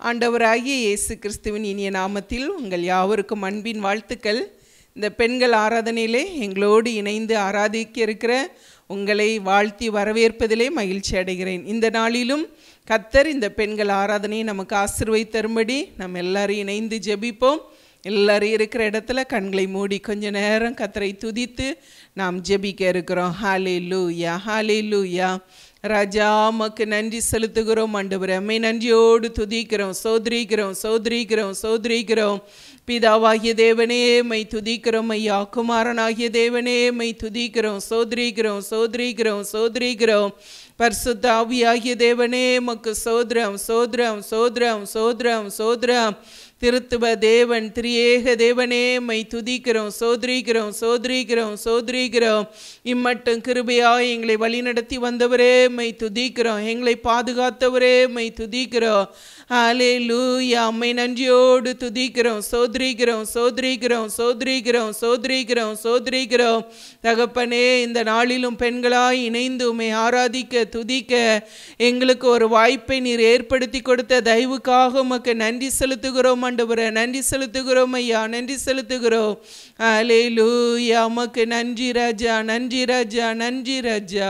ஆண்டவராகிய இயேசு கிறிஸ்துவின் இனிய நாமத்தில் உங்கள் யாவருக்கும் அன்பின் வாழ்த்துக்கள் இந்த பெண்கள் ஆராதனையிலே எங்களோடு இணைந்து ஆராதிக்க இருக்கிற உங்களை வாழ்த்தி வரவேற்பதிலே மகிழ்ச்சி அடைகிறேன் இந்த நாளிலும் கத்தர் இந்த பெண்கள் ஆராதனையை நமக்கு ஆசிர்வை தரும்படி நம்ம எல்லாரும் இணைந்து ஜெபிப்போம் எல்லாரும் இருக்கிற இடத்துல கண்களை மூடி கொஞ்ச நேரம் கத்தரை துதித்து நாம் ஜெபிக்க இருக்கிறோம் ஹாலே லூயா ஹாலே லூயா ராஜா உமக்கு நன்றி செலுத்துகிறோம் ஆண்டவரே அம்மை நன்றியோடு துதிக்கிறோம் சோதரிக்கிறோம் சோதரிக்கிறோம் சோதரிக்கிறோம் பிதாவாகிய தேவனே மை துதிக்கிறோம் ஐயா குமாரனாகிய தேவனே மை துதிக்கிறோம் சோதரிக்கிறோம் சோதரிக்கிறோம் சோதரிக்கிறோம் பரிசுத்த ஆவியாகிய தேவனே மக்கு சோதரம் சோதரம் சோதரம் சோதரம் சோதரம் திருத்துவ தேவன் திரியேக தேவனே மை துதிக்கிறோம் சோதரிக்கிறோம் சோதரிக்கிறோம் சோதரிக்கிறோம் இம்மட்டும் கிருபையா எங்களை வழிநடத்தி வந்தவரே மை துதிக்கிறோம் எங்களை பாதுகாத்தவரே மை துதிக்கிறோம் ஆலே லூயா அம்மை நன்றியோடு துதிக்கிறோம் சோதரிக்கிறோம் சோதரிக்கிறோம் சோதரிக்கிறோம் சோதரிக்கிறோம் சோதரிக்கிறோம் தகப்பனே இந்த நாளிலும் பெண்களாய் இணைந்து உம்மை ஆராதிக்க துதிக்க எங்களுக்கு ஒரு வாய்ப்பை நீர் ஏற்படுத்தி கொடுத்த தயவுக்காக உமக்கு நன்றி செலுத்துகிறோம் ஆண்டவரே நன்றி செலுத்துகிறோம் ஐயா நன்றி செலுத்துகிறோம் ஆலே லூயா உமக்கு நன்றி ராஜா நன்றி ராஜா நன்றி ராஜா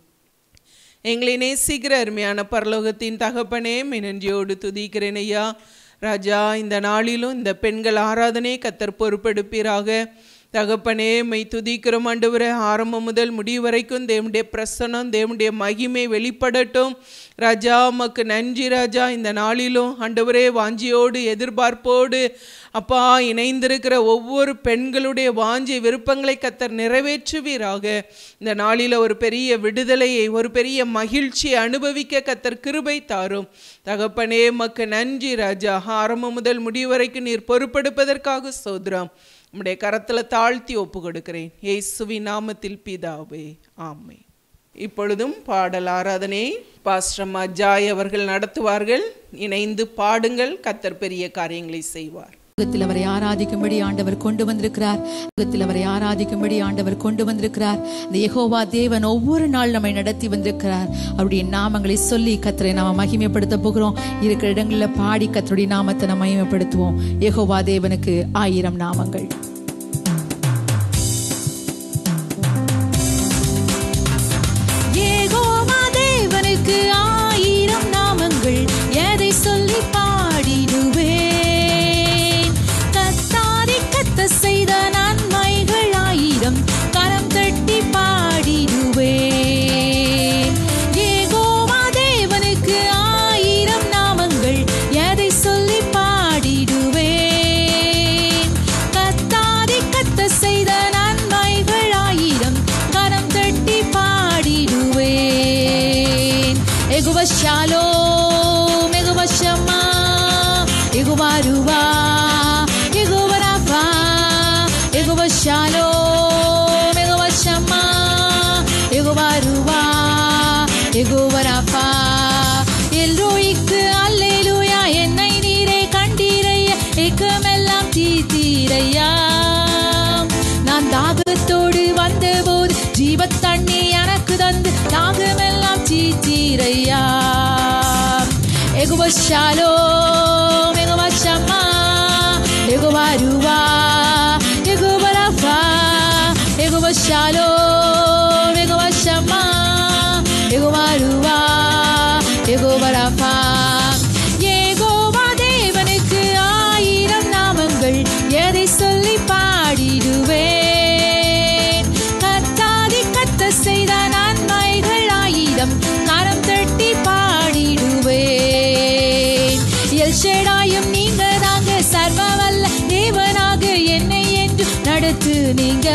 எங்களை நேசிக்கிற அருமையான பரலோகத்தின் தகப்பனே மினன்றியோடு துதிக்கிறேன் ஐயா ராஜா இந்த நாளிலும் இந்த பெண்கள் ஆராதனை கத்தர் பொறுப்பெடுப்பீராக தகப்பனே மை துதிக்கிறோம் ஆண்டவரே ஆரம்பம் முதல் முடிவு வரைக்கும் தேவனுடைய பிரசனம் தேவனுடைய மகிமை வெளிப்படட்டும் ராஜா உமக்கு நன்றி ராஜா இந்த நாளிலும் ஆண்டவரே வாஞ்சியோடு எதிர்பார்ப்போடு அப்பா இணைந்திருக்கிற ஒவ்வொரு பெண்களுடைய வாஞ்சி விருப்பங்களை கத்தர் நிறைவேற்றுவீராக இந்த நாளில் ஒரு பெரிய விடுதலையை ஒரு பெரிய மகிழ்ச்சியை அனுபவிக்க கத்தர் கிருபை தாரும் தகப்பனே மக்கு நன்றி ராஜா ஆரம்பம் முதல் முடிவு வரைக்கும் நீர் பொறுப்பெடுப்பதற்காக சோதரம் உம்முடைய கரத்தில் தாழ்த்தி ஒப்பு கொடுக்கிறேன் இயேசுவின் நாமத்தில் பிதாவே ஆமை இப்பொழுதும் பாடல் ஆராதனை பாஸ்ரமா ஜாய் அவர்கள் நடத்துவார்கள் இணைந்து பாடுங்கள் கத்தர் பெரிய காரியங்களை செய்வார் உலகத்தில் அவரை ஆராதிக்கும்படி ஆண்டவர் கொண்டு வந்திருக்கிறார் உலகத்தில் அவரை ஆராதிக்கும்படி ஆண்டவர் கொண்டு வந்திருக்கிறார் இந்த யெகோவா தேவன் ஒவ்வொரு நாள் நம்மை நடத்தி வந்திருக்கிறார் அவருடைய நாமங்களை சொல்லி கத்தரை நாம மகிமைப்படுத்த போகிறோம் இருக்கிற இடங்களில் பாடி கத்தருடைய நாமத்தை நம்ம மகிமைப்படுத்துவோம் யெகோவா தேவனுக்கு ஆயிரம் நாமங்கள் யெகோவா தேவனுக்கு ஆயிரம் நாமங்கள் எதை சொல்லி பாடிடுவேன் கத்தாதி கத்த செய்த நன்மைகள் ஆயிரம் கரம் தட்டி பாடிடுவேன் யெகோவா தேவனுக்கு ஆயிரம் நாமங்கள் எதை சொல்லி பாடிடுவேன் கத்தாதி கத்த செய்த நன்மைகள் ஆயிரம் கரம் தட்டி பாடிடுவேன் எகுவ ஷாலோம் எகுவ ஷமா எகுவ ருவா எகுவ ரஃபா எகுவ ஷாலோம் எகுவ ஷமா எகுவ ருவா எகுவ ரஃபா எல்ரோய்க்கு அல்லேலூயா என்னை நீரே கண்டீரையா ஏக்கமெல்லாம் தீத்தீரையா நான் தாகத்தோடு வந்தபோது ஜீவ தண்ணி எனக்கு தந்து தாகமெல்லாம் தீத்தீரையா எகுவ ஷாலோ எகுவ ஷம்மா எகுவ ருவா எகுவ ரஃபா எகுவ ஷாலோ எகுவ ஷம்மா எகுவ ருவா எகுவ ரஃபா ஏகோவா தேவனுக்கு ஆயிரம் நாமங்கள் எதை சொல்லி பாடிடுவேன் கத்தாதி கத்த செய்த நன்மைகள் ஆயிரம் கரம் தட்டி பாடிடுவேன் எல்ஷேடாயும் நீங்க தாங்க சர்வவல்ல தேவனாக என்னை என்று நடத்து நீங்க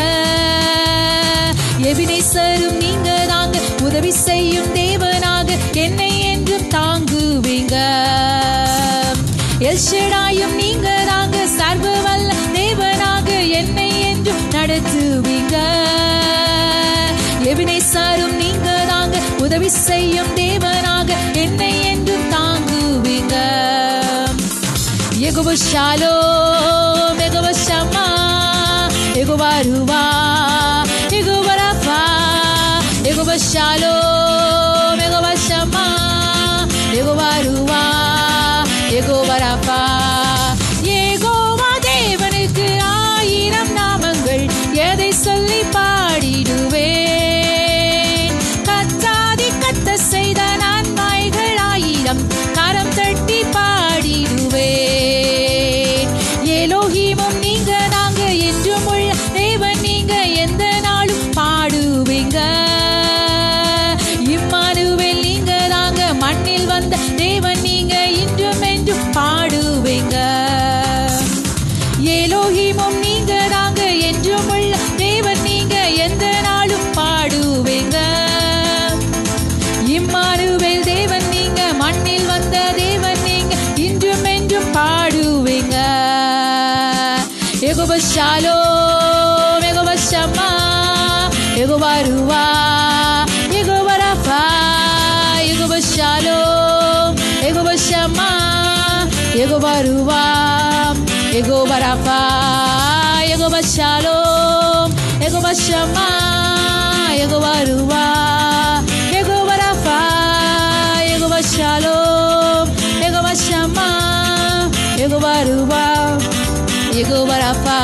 எபினேசரும் நீங்க தாங்க உதவி செய்யும் தேவனாக என்னை என்றும் தாங்குவீங்க எல்ஷடாயும் நீங்க தாங்க சர்வவல்ல தேவனாக என்னை என்றும் நடத்துவீங்க எபினேசரும் நீங்க தாங்க உதவி செய்யும் தேவனாக என்னை என்றும் தாங்குவீங்க எகுவ ஷாலோ எகுவ ஷமா எகுவ ருவா எகுவ ரஃபா எகுவ ஷாலோ எகுவ ஷமா எகுவ ருவா எகுவ Jehovah Shalom Jehovah Shammah Jehovah ருவா Jehovah Rapha Jehovah Shalom Jehovah Shammah Jehovah ருவா Jehovah Rapha Jehovah Shalom Jehovah Shammah Jehovah ருவா Jehovah Rapha Jehovah Shalom Jehovah Shammah Jehovah ருவா யெகோவா ரஃபா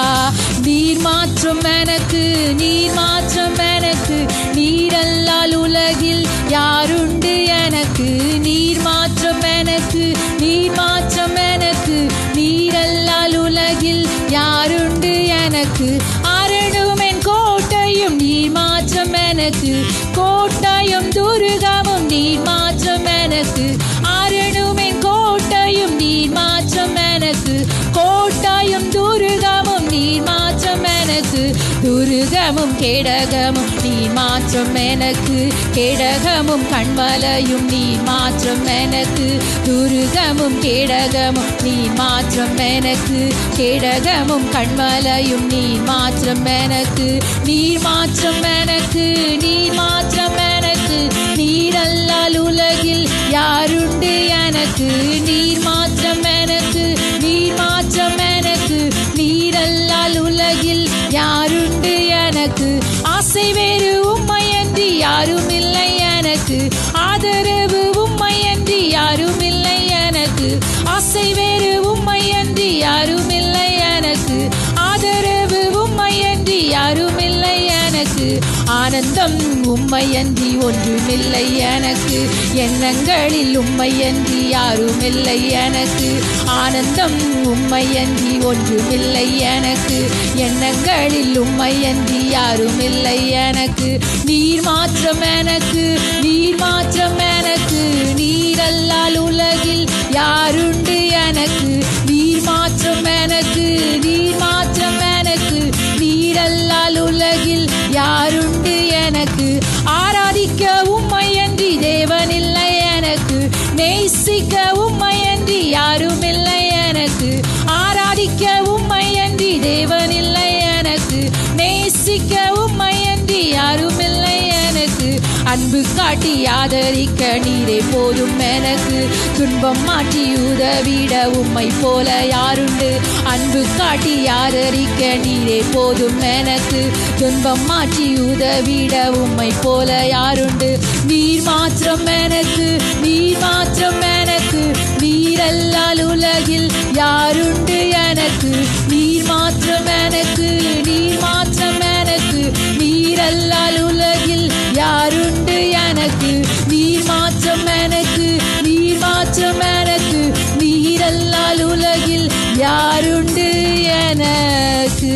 நீர் மாற்றம் எனக்கு நீர் மாற்றம் எனக்கு நீரல்லால் உலகில் யாருண்டு எனக்கு நீர் மாற்றம் எனக்கு நீர் மாற்றம் எனக்கு நீரல்லால் உலகில் யாருண்டு எனக்கு அரணும் என் கோட்டையும் நீர் மாற்றம் எனக்கு கோட்டையும் துருகமும் நீர் மாற்றம் எனக்கு அரணும் என் கோட்டையும் நீர் மாற்றம் எனக்கு கோட்டையும் துருகமும் நீர் மாற்றம் எனக்கு துருகமும் கேடகமும் நீர் மாற்றம் எனக்கு கேடகமும் கண்மலையும் நீர் மாற்றம் எனக்கு துருகமும் கேடகமும் நீர் மாற்றம் எனக்கு கேடகமும் கண்மலையும் நீர் மாற்றம் எனக்கு நீர் மாற்றம் எனக்கு நீர் மாற்றம் எனக்கு நீரல்லால் உலகில் யாருண்டு எனக்கு நீர் மாற்றம் எனக்கு நீர் மாற்றம் எனக்கு நீரல்லால் உலகில் யாருண்டு எனக்கு ஆசை வேறு உம்மையன்றி யாரும் இல்லை எனக்கு ஆதரவு உம்மையன்றி யாரும் இல்லை எனக்கு ஆசை வேறு உம்மையன்றி யாரும் இல்லை எனக்கு ஆதரவு உம்மையன்றி யாரும் இல்லை எனக்கு ஆனந்தம் உம்மையன்றி ஒன்றுமில்லை எனக்கு எண்ணங்களில் உம்மையன்றி யாரும் இல்லை எனக்கு ஆனந்தம் உம்மையன்றி ஒன்றுமில்லை எனக்கு எண்ணங்களில் உம்மையன்றி யாரும் இல்லை எனக்கு நீர் மாற்றம் எனக்கு நீர் மாற்றம் எனக்கு நீரல்லால் உலகில் யாருண்டு எனக்கு நீர் மாற்றம் எனக்கு நீர் மாற்றம் எனக்கு நீரல்லால் உலகில் யாருண்டு எனக்கு ஆராதிக்க உம்மையன்றி தேவனில்லை எனக்கு நேசிக்க உம்மையன்றி யாரும் இல்லை எனக்கு ஆராதிக்க உம்மையன்றி தேவனில்லை எனக்கு நேசிக்க உம்மையன்றி யாரும் இல்லை எனக்கு அன்பு காட்டி ஆதரிக்க நீரே போதும் எனக்கு துன்பம் மாற்றி உதவிட உம்மை போல யாருண்டு அன்பு காட்டி ஆதரிக்க நீரே போதும் எனக்கு துன்பம் மாற்றி உதவிட உம்மை போல யாருண்டு நீர் மாற்றம் எனக்கு நீர் மாற்றம் எனக்கு நீரல்லால் உலகில் யாருண்டு எனக்கு நீர் மாற்றம் எனக்கு நீர் மாற்றம் எனக்கு நீரல்லால் உலகில் யாருண்டு எனக்கு நீர் மாற்றம் எனக்கு நீர் மாற்றம் எனக்கு நீரல்லால் உலகில் யாருண்டு எனக்கு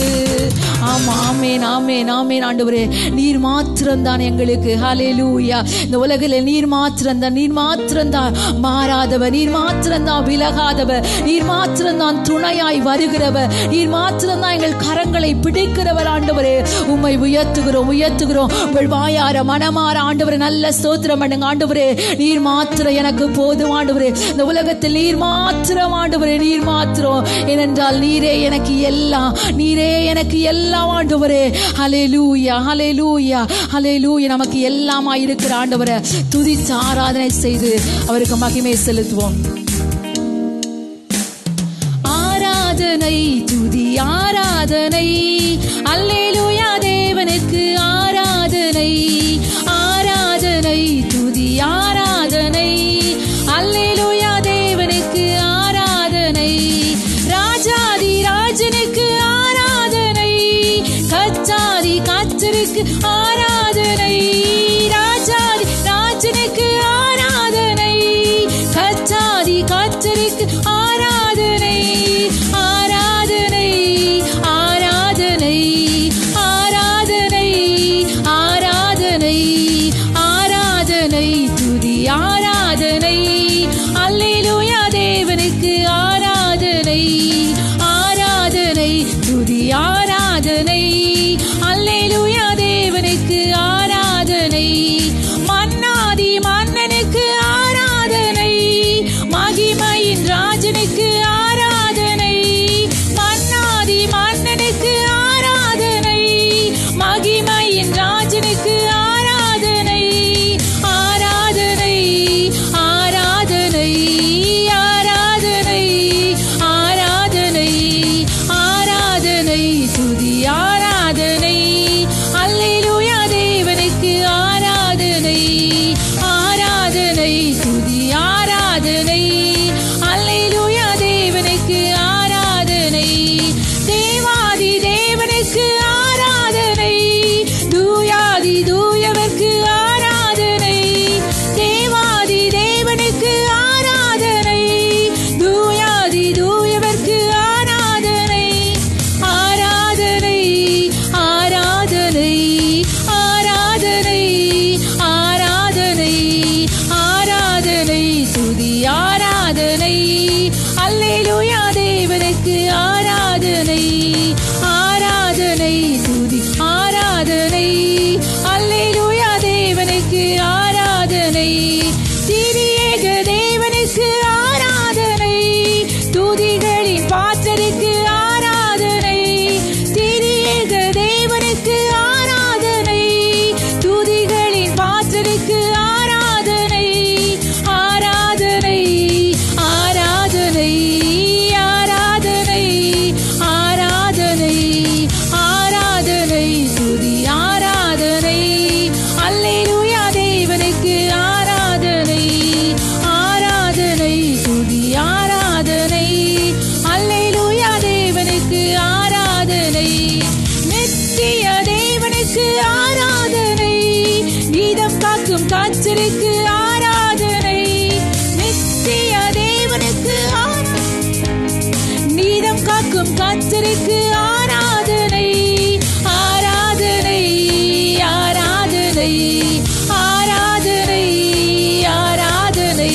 ஆமா ஆமேன் ஆமேன் ஆமேன் ஆண்டவரே நீர் மாத்திரம்தான் எங்களுக்கு ஹalleluya இந்த உலகில் நீர் மாத்திரம்தான் நீர் மாத்திரம்தான் மாறாதவர் நீர் மாத்திரம்தான் விலகாதவர் நீர் மாத்திரம்தான் துணையாய் வருகிறவர் நீர் மாத்திரம்தான் எங்கள் கரங்களை பிடிக்கிறவர் ஆண்டவரே உம்மை உயர்த்துகிறோம் உயர்த்துகிறோம் உங்கள் வாயார மனமாற ஆண்டவரே நல்ல ஸ்தோத்திரம் பண்ணுங்க ஆண்டவரே நீர் மாத்திரம் எனக்கு போதும் ஆண்டவரே இந்த உலகத்தில் நீர் மாத்திரம் ஆண்டவரே நீர் மாத்திரம் ஏனென்றால் நீரே எனக்கு எல்லாம் நீரே எனக்கு எல்லாம் ஆண்டவரே ஹalleluya ஹalleluya ஹalleluya நமக்கு எல்லாமா இருக்கிற ஆண்டவரை துதித்து ஆராதனை செய்து அவருக்கு மகிமை செலுத்துவோம் ஆராதனை துதி ஆராதனை அல்லேலூயா தேவனுக்கு ஆராதனை ஆராதனை துதி ஆராதனை அல்லேலூயா தேவனுக்கு ஆராதனை ராஜாதி ராஜனுக்கு ஆராதனை கச்சாதி கத்தருக்கு ஆராதனை ராஜாதி ராஜனுக்கு ஆராதனை கச்சாதி கத்தருக்கு ஆராதனை ஆராதனை ஆராதனை ஆராதனை ஆராதனை ஆராதனை துதி ஆராதனை அல்லேலூயா தேவனுக்கு ஆராதனை ஆராதனை துதி ஆராதனை அல்லேலூயா தேவனுக்கு ஆராதனை மன்னாதி மன்னனுக்கு ஆராதனை மகிமையின் ராஜனுக்கு ஆராதனை ஆராதனை அல்லேலூயா தேவனுக்கு ஆராதனை தேவாதி தேவனுக்கு ஆராதனை தூயாதி தூயவர்க்கு ஆராதனை தேவாதி தேவனுக்கு ஆராதனை தூயாதி தூயவர்க்கு ஆராதனை ஆராதனை ஆராதனை ஆராதனை ஆராதனை ஆராதனை துதி ஆராதனை அல்லேலூயா தேவனுக்கு ஆராதனை ஆராதனை துதி ஆராதனை அல்லேலூயா தேவனுக்கு ஆராதனை திரியேக தேவனுக்கு ஆராதனை துதிகளின் பாற்றருக்கு ஆராதனை திரியேக தேவனுக்கு ஆராதனை துதிகளின் பாற்றருக்கு ஆராதனை ஆராதனை ஆராதனை ஆராதனை ஆராதனை ஆராதனை துதி ஆராதனை அல்லேலூயா தேவனுக்கு ஆராதனை ஆராதனை துதி ஆராதனை அல்லேலூயா தேவனுக்கு ஆராதனை நித்திய தேவனுக்கு ஆராதனை நீதம் காக்கும் காய்ச்சலுக்கு ஆராதனை நித்திய தேவனுக்கு ஆராதனை நீதம் காக்கும் கத்தருக்கு ஆராதனை ஆராதனை ஆராதனை ஆராதனை ஆராதனை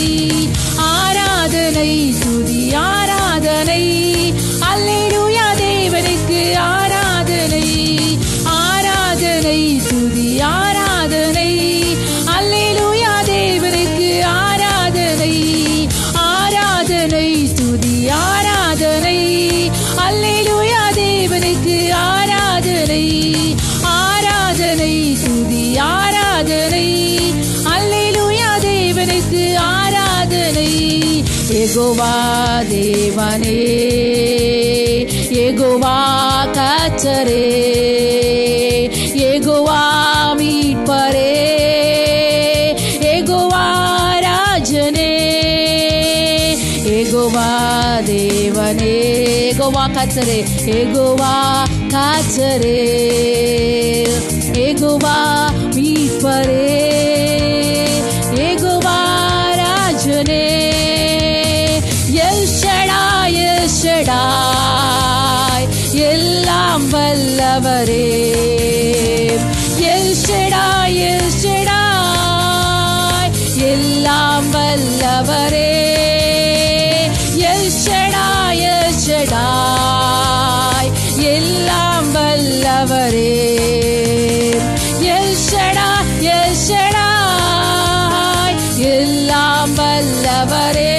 ஆராதனை துதி ஆராதனை அல்லேலூயா தேவனுக்கு ஆராதனை ஆராதனை துதி ஆராதனை அல்லேலூயா தேவனுக்கு ஆராதனை ஆராதனை துதி ஆராதனை அல்லேலூயா தேவனுக்கு ஆராதனை ஆராதனை துதி ஆராதனை அல்லேலூயா தேவனுக்கு ஆராதனை எகோவா தேவனே எகோவா கச்சரே எகோவா மீட்பரே எகோவா ராஜனே எகோவா தேவனே எகோவா கச்சரே எகோவா காச்சரே எகோவா மீட்பரே எகோவா ராஜனே எல் ஷடாய் எல் ஷடாய் எல்லாம் வல்லவரே எல் ஷடாய் எல் ஷடாய் எல்லாம் வல்லவரே எல் ஷடாய் எல் ஷடாய் எல்லாம் வல்லவரே எல் ஷடாய் எல் ஷடாய் எல்லாம் வல்லவரே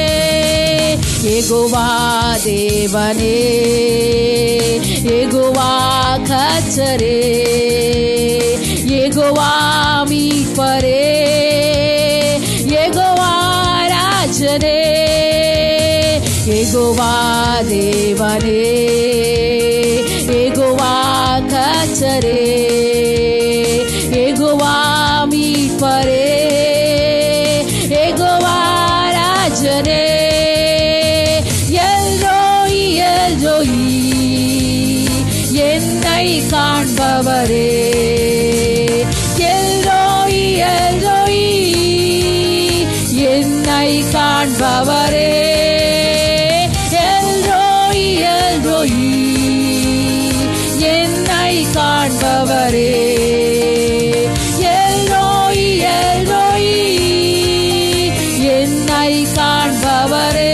எகுவா தேவனே எகுவா கச்சரே எகுவா மீட்பரே எகுவா ராஜனே எகுவா தேவனே எகுவா கச்சரே எகுவா மீட்பரே எகுவா ராஜனே எல்ரோயி எல்ரோயி என்னை காண்பவரே எல்ரோயி எல்ரோயி என்னை காண்பவரே எல்ரோயி எல்ரோயி என்னை காண்பவரே எல்ரோயி எல்ரோயி என்னை காண்பவரே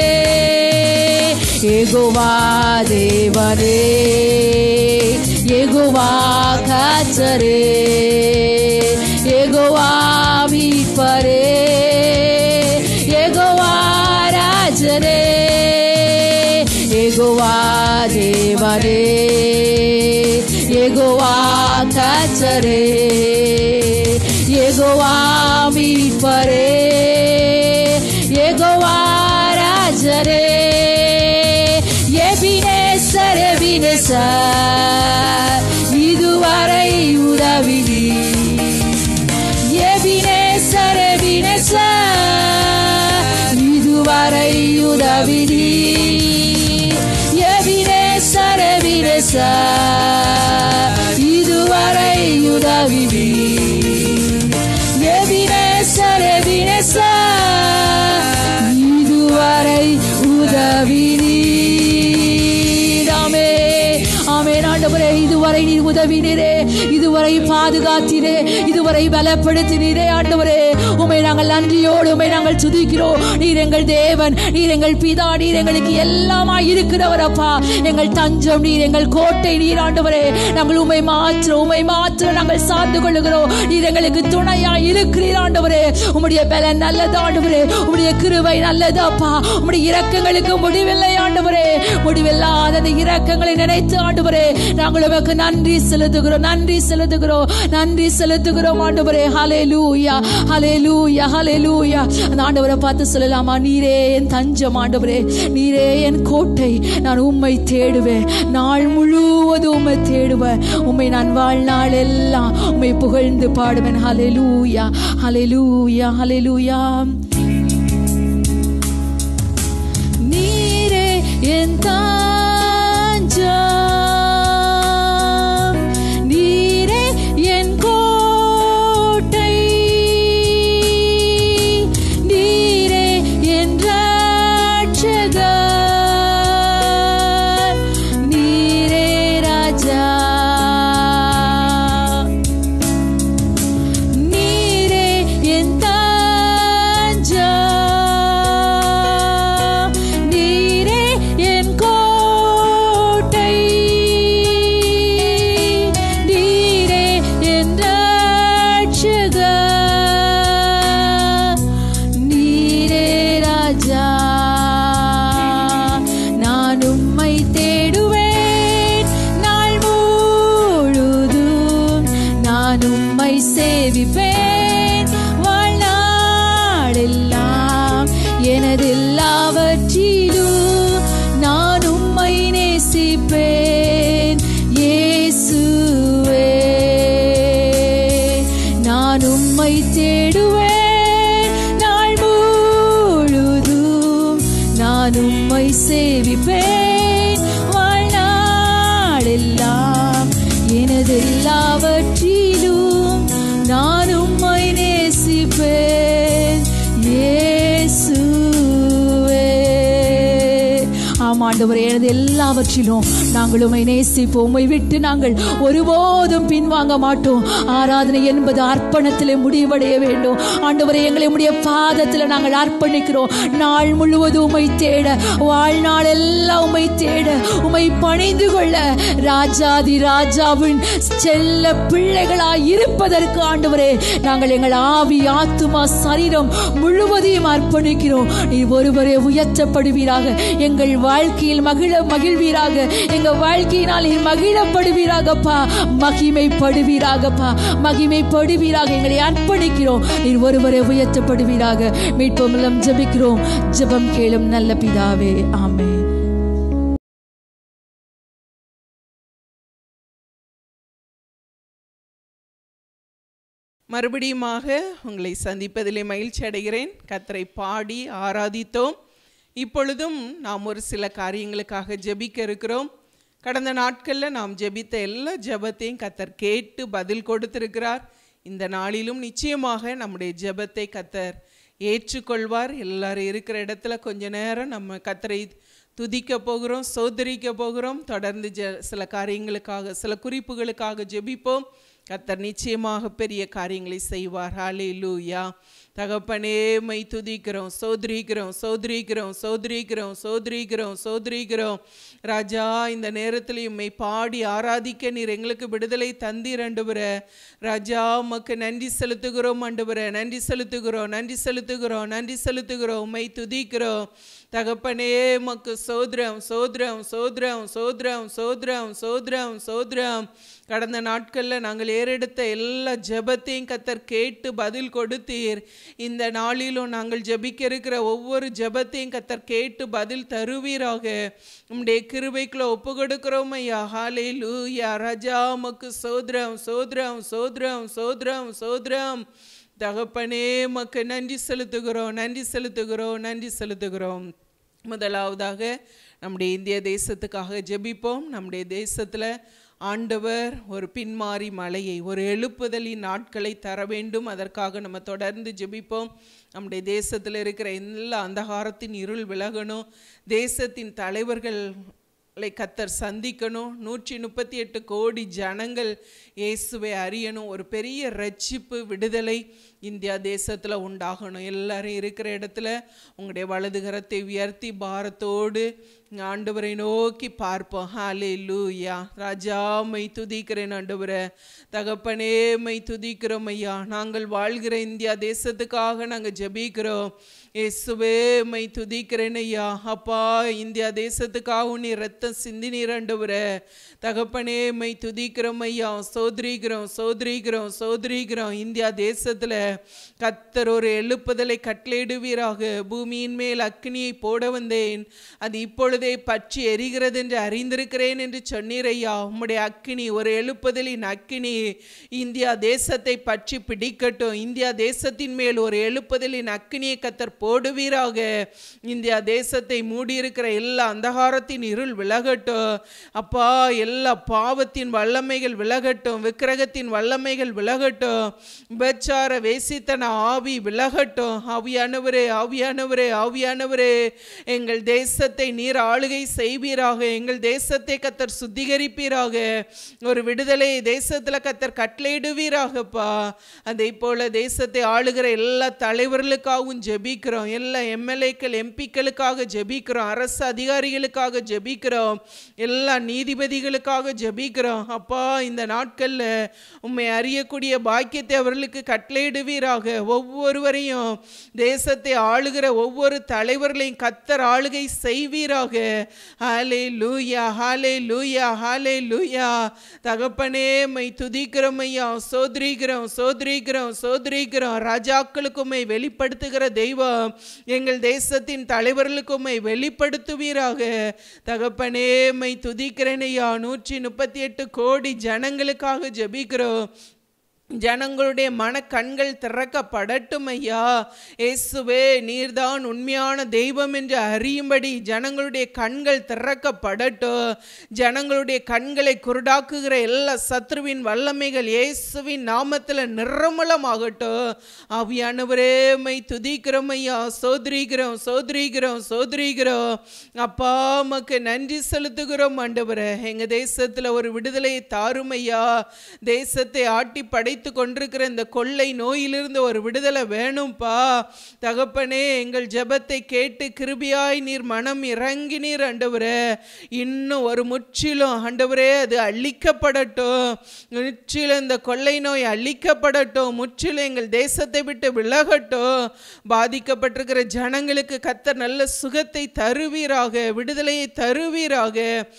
எகுவா தேவரே எகுவா கச்சரே எகுவா மீட்பரே எகுவா ராஜரே எகுவா தேவரே எகுவா கச்சரே எகுவா மீட்பரே எகுவா ராஜரே எபினேசர் எபினேசர் இதுவரை உதவி எபினேசர் எபினேசர் இது இதுவரை உதவி நீர் எபினேசர் எபினேசர் இதுவரை உதவி நீர் எபினேசர் எபினேசர் இதுவரை உதவி நீர் ஆமே ஆமே ஆண்டவரே இதுவரை நீர் உதவினீரே இதுவரை பாதுகாத்தீரே இதுவரை பலப்படுத்தினீரே ஆண்டவரே உமை நாங்கள் நன்றியோடு உமை நாங்கள் துதிக்கிறோம் நீர் எங்கள் தேவன் நீர் எங்கள் பிதா நீர் எங்களுக்கு எல்லாமா இருக்கிறவர் அப்பா எங்கள் தஞ்சம் நீர் எங்கள் கோட்டை நீர் ஆண்டவரே நாங்கள் உமை மாத்திரம் உமை மாத்திரம் நாங்கள் சார்ந்து கொள்ளுகிறோம் நீர் எங்களுக்கு துணையா இருக்கிறீர் ஆண்டவரே உம்முடைய பலன் நல்லது ஆண்டவரே உம்முடைய கிருபை நல்லது அப்பா உம்முடைய இரக்கங்களுக்கு முடிவில்லை ஆண்டவரே முடிவில்லாத அந்த இரக்கங்களை நினைத்து ஆண்டவரே நாங்கள் உமக்கு நன்றி செலுத்துகிறோம் நன்றி செலுத்துகிறோம் நன்றி செலுத்துகிறோம் ஆண்டவரே ஹalleluya ஹalleluya ஹalleluya அந்த ஆண்டவரை பார்த்து சொல்லலாமா நீரே என் தஞ்சம் ஆண்டவரே நீரே என் கோட்டை நான் உம்மை தேடுவேன் நாள் முழுவதும் உம்மை தேடுவேன் உம்மை நான் வாழ்நாள் எல்லாம் உம்மை புகழ்ந்து பாடுவேன் ஹalleluya ஹalleluya ஹalleluya நீரே என் தாஞ்சம் நீரே என் கோட்டை நீரே என் ரட்சகர் நீரே ராஜா நீரே என் தாஞ்சம் நீரே என் கோட்டை நீரே என் ரட்சகர் நீரே ராஜா நான் உம்மை தேடுவேன் நாள் முழுதும் நான் உம்மை சேவிப்பேன் வாழ்நாளெல்லாம் எனதெல்லாவற்றிலும் நான் உம்மை நேசிப்பேன் இயேசுவே நான் உம்மை தேடுவேன் நாள் முழுதும் நான் உம்மை சேவிப்பேன் வாழ்நாளெல்லாம் எனதெல்லாவற்றிலும் நான் உம்மை நேசிப்பேன் இயேசுவே ஆம் ஆண்டவரே எனது எல்லாவற்றிலும் நாங்கள் உம்மை நேசிப்போம் உம்மை விட்டு நாங்கள் ஒருபோதும் பின்வாங்க மாட்டோம் ஆராதனை என்பது அர்ப்பணத்திலே முடிவடைய வேண்டும் ஆண்டவரே எங்களை உம்முடைய பாதத்தில் நாங்கள் அர்ப்பணிக்கிறோம் நாள் முழுவதும் உம்மை தேட வாழ்நாள் எல்லாம் உம்மை தேட உம்மை பணிந்து கொள்ள ராஜாதி ராஜாவின் செல்ல பிள்ளைகளாய் இருப்பதற்கு ஆண்டவரே நாங்கள் எங்கள் ஆவி ஆத்துமா சரீரம் முழுவதையும் அர்ப்பணிக்கிறோம் நீ ஒருவரே உயர்த்தப்படுவீராக எங்கள் வாழ்க்கையில் மகிழ மகிழ்வீராக எங்க வாழ்க்கையினால் நீ மகிழப்படுவீராகப்பா மகிமைப்படுவீராகப்பா மகிமைப்படுவீராக எங்களை அர்ப்பணிக்கிறோம் நீர் ஒருவரே உயர்த்தப்படுவீராக மீட்போம் மூலம் ஜெபிக்கிறோம் ஜெபம் கேளும் நல்ல பிதாவே ஆமென் மறுபடியுமாக உங்களை சந்திப்பதிலே மகிழ்ச்சி அடைகிறேன் கத்தரை பாடி ஆராதித்தோம் இப்பொழுதும் நாம் ஒரு சில காரியங்களுக்காக ஜெபிக்க இருக்கிறோம் கடந்த நாட்களில் நாம் ஜெபித்த எல்லா ஜெபத்தையும் கத்தர் கேட்டு பதில் கொடுத்திருக்கிறார் இந்த நாளிலும் நிச்சயமாக நம்முடைய ஜெபத்தை கத்தர் ஏற்றுக்கொள்வார் எல்லாரும் இருக்கிற இடத்துல கொஞ்ச நேரம் நம்ம கத்தரை துதிக்க போகிறோம் சோதரிக்க போகிறோம் தொடர்ந்து ஜ சில காரியங்களுக்காக சில குறிப்புகளுக்காக ஜெபிப்போம் கத்தர் நிச்சயமாக பெரிய காரியங்களை செய்வார் ஹாலே லூயா தகப்பனே மை துதிக்கிறோம் சோதரிக்கிறோம் சோதரிக்கிறோம் சோதரிக்கிறோம் சோதரிக்கிறோம் சோதரிக்கிறோம் ராஜா இந்த நேரத்தில் உம்மை பாடி ஆராதிக்க நீர் எங்களுக்கு விடுதலை தந்தீர் ஆண்டவர ராஜா உமக்கு நன்றி செலுத்துகிறோம் ஆண்டவர நன்றி செலுத்துகிறோம் நன்றி செலுத்துகிறோம் நன்றி செலுத்துகிறோம் உம்மை துதிக்கிறோம் தகப்பனே உமக்கு சோதரம் சோதரம் சோதரம் சோதரம் சோதரம் சோதரம் சோதரம் கடந்த நாட்களில் நாங்கள் ஏறெடுத்த எல்லா ஜெபத்தையும் கத்தர் கேட்டு பதில் கொடுத்தீர் இந்த நாளிலும் நாங்கள் ஜெபிக்க இருக்கிற ஒவ்வொரு ஜெபத்தையும் கத்தர் கேட்டு பதில் தருவீராக உம்முடைய கிருபைக்குள்ள ஒப்பு கொடுக்கிறோம் ஐயா ஹாலே லூயா ராஜா உமக்கு சோதரம் சோதரம் சோதரம் சோதரம் சோதரம் தகப்பனே மக்கு நன்றி செலுத்துகிறோம் நன்றி செலுத்துகிறோம் நன்றி செலுத்துகிறோம் முதலாவதாக நம்முடைய இந்திய தேசத்துக்காக ஜெபிப்போம் நம்முடைய தேசத்தில் ஆண்டவர் ஒரு பின்மாறி மலையை ஒரு எழுப்புதலின் நாட்களை தர வேண்டும் அதற்காக நம்ம தொடர்ந்து ஜெபிப்போம் நம்முடைய தேசத்தில் இருக்கிற எல்லா அந்தகாரத்தின் இருள் விலகணும் தேசத்தின் தலைவர்கள் லை கத்தர் சந்திக்கணும் நூற்றி முப்பத்தி எட்டு கோடி ஜனங்கள் இயேசுவை அறியணும் ஒரு பெரிய ரட்சிப்பு விடுதலை இந்தியா தேசத்தில் உண்டாகணும் எல்லாரும் இருக்கிற இடத்துல உங்களுடைய வலது கரத்தை உயர்த்தி பாரத்தோடு ஆண்டவரை நோக்கி பார்ப்போம் ஹாலே லூயா ராஜா மை துதிக்கிறேன் ஆண்டவரை தகப்பனே மை துதிக்கிறோம் ஐயா நாங்கள் வாழ்கிற இந்தியா தேசத்துக்காக நாங்கள் ஜெபிக்கிறோம் இயேசுவே மை துதிக்கிறேன் ஐயா அப்பா இந்தியா தேசத்துக்காக நீ ரத்தம் சிந்தினீர் ஆண்டவரை தகப்பனே மை துதிக்கிறோம் ஐயா சோதரிக்கிறோம் சோதரிக்கிறோம் சோதரிக்கிறோம் இந்தியா தேசத்தில் கத்தர் ஒரு எழுப்புதலை கட்டளையிடுவீராக பூமியின் மேல் அக்னியை போட வந்தேன் அது இப்பொழுதே பற்றி எரிகிறது என்று அறிந்திருக்கிறேன் என்று சொன்னீர் ஐயா உம்முடைய அக்கினி ஒரு எழுப்புதலின் அக்கினி இந்தியா தேசத்தை பற்றி பிடிக்கட்டும் இந்தியா தேசத்தின் மேல் ஒரு எழுப்புதலின் அக்கினியை கத்தர் போடுவீராக இந்தியா தேசத்தை மூடியிருக்கிற எல்லா அந்தகாரத்தின் இருள் விலகட்டும் அப்பா எல்லா பாவத்தின் வல்லமைகள் விலகட்டும் விக்கிரகத்தின் வல்லமைகள் விலகட்டும் விபச்சார வேசித்தன ஆவி விலகட்டும் ஆவியானவரே ஆவியானவரே ஆவியானவரே எங்கள் தேசத்தை நீர் ஆளுகை செய்வீராக எங்கள் தேசத்தை கத்தர் சுத்திகரிப்பீராக ஒரு விடுதலை தேசத்தில் கத்தர் கட்டளையிடுவீராகப்பா அதே போல தேசத்தை ஆளுகிற எல்லா தலைவர்களுக்காகவும் ஜெபிக்கிறோம் எல்லா எம்எல்ஏக்கள் எம்பிக்களுக்காக ஜெபிக்கிறோம் அரசு அதிகாரிகளுக்காக ஜெபிக்கிறோம் எல்லா நீதிபதிகளுக்காக ஜெபிக்கிறோம் அப்பா இந்த நாட்களில் உண்மை அறியக்கூடிய பாக்கியத்தை அவர்களுக்கு கட்டளையிடுவீராக ஒவ்வொருவரையும் தேசத்தை ஆளுகிற ஒவ்வொரு தலைவர்களையும் கத்தர் ஆளுகை செய்வீராக ஹாலே லூயா ஹாலே லூயா ஹாலே லூயா தகப்பனே மை துதிக்கிறோம் ஐயா சோதரிக்கிறோம் சோதரிக்கிறோம் சோதரிக்கிறோம் ராஜாக்களுக்கு உம்மை வெளிப்படுத்துகிற தெய்வம் எங்கள் தேசத்தின் தலைவர்களுக்கு உம்மை வெளிப்படுத்துவீராக தகப்பனே மை துதிக்கிறேன் ஐயா நூற்றி முப்பத்தி எட்டு கோடி ஜனங்களுக்காக ஜெபிக்கிறோம் ஜனங்களுடைய மனக்கண்கள் திறக்கப்படட்டும் ஐயா இயேசுவே நீர்தான் உண்மையான தெய்வம் என்று அறியும்படி ஜனங்களுடைய கண்கள் திறக்கப்படட்டும் ஜனங்களுடைய கண்களை குருடாக்குகிற எல்லா சத்ருவின் வல்லமைகள் இயேசுவின் நாமத்தில் நிர்மலமாகட்டும் ஆவியானவரே மை துதிக்கிறோம் ஐயா சோதரிக்கிறோம் சோதரிக்கிறோம் சோதரிக்கிறோம் அப்பா உமக்கு நன்றி செலுத்துகிறோம் ஆண்டவரே எங்கள் தேசத்தில் ஒரு விடுதலையை தாரும் ஐயா தேசத்தை ஆட்டி படைத்து கொண்டிருக்கிற இந்த கொள்ளை நோயிலிருந்து ஒரு விடுதலை வேணும்ப்பா தகப்பனே எங்கள் ஜெபத்தை கேட்டு கிருபியாய் நீர் மனம் இறங்கி நீர் ஆண்டவரே இன்னும் ஒரு முற்றிலும் ஆண்டவரே அது அழிக்கப்படட்டும் முற்றிலும் இந்த கொள்ளை நோய் அழிக்கப்படட்டும் முற்றிலும் எங்கள் தேசத்தை விட்டு விலகட்டும் பாதிக்கப்பட்டிருக்கிற ஜனங்களுக்கு கத்தர் நல்ல சுகத்தை தருவீராக விடுதலையை தருவீராக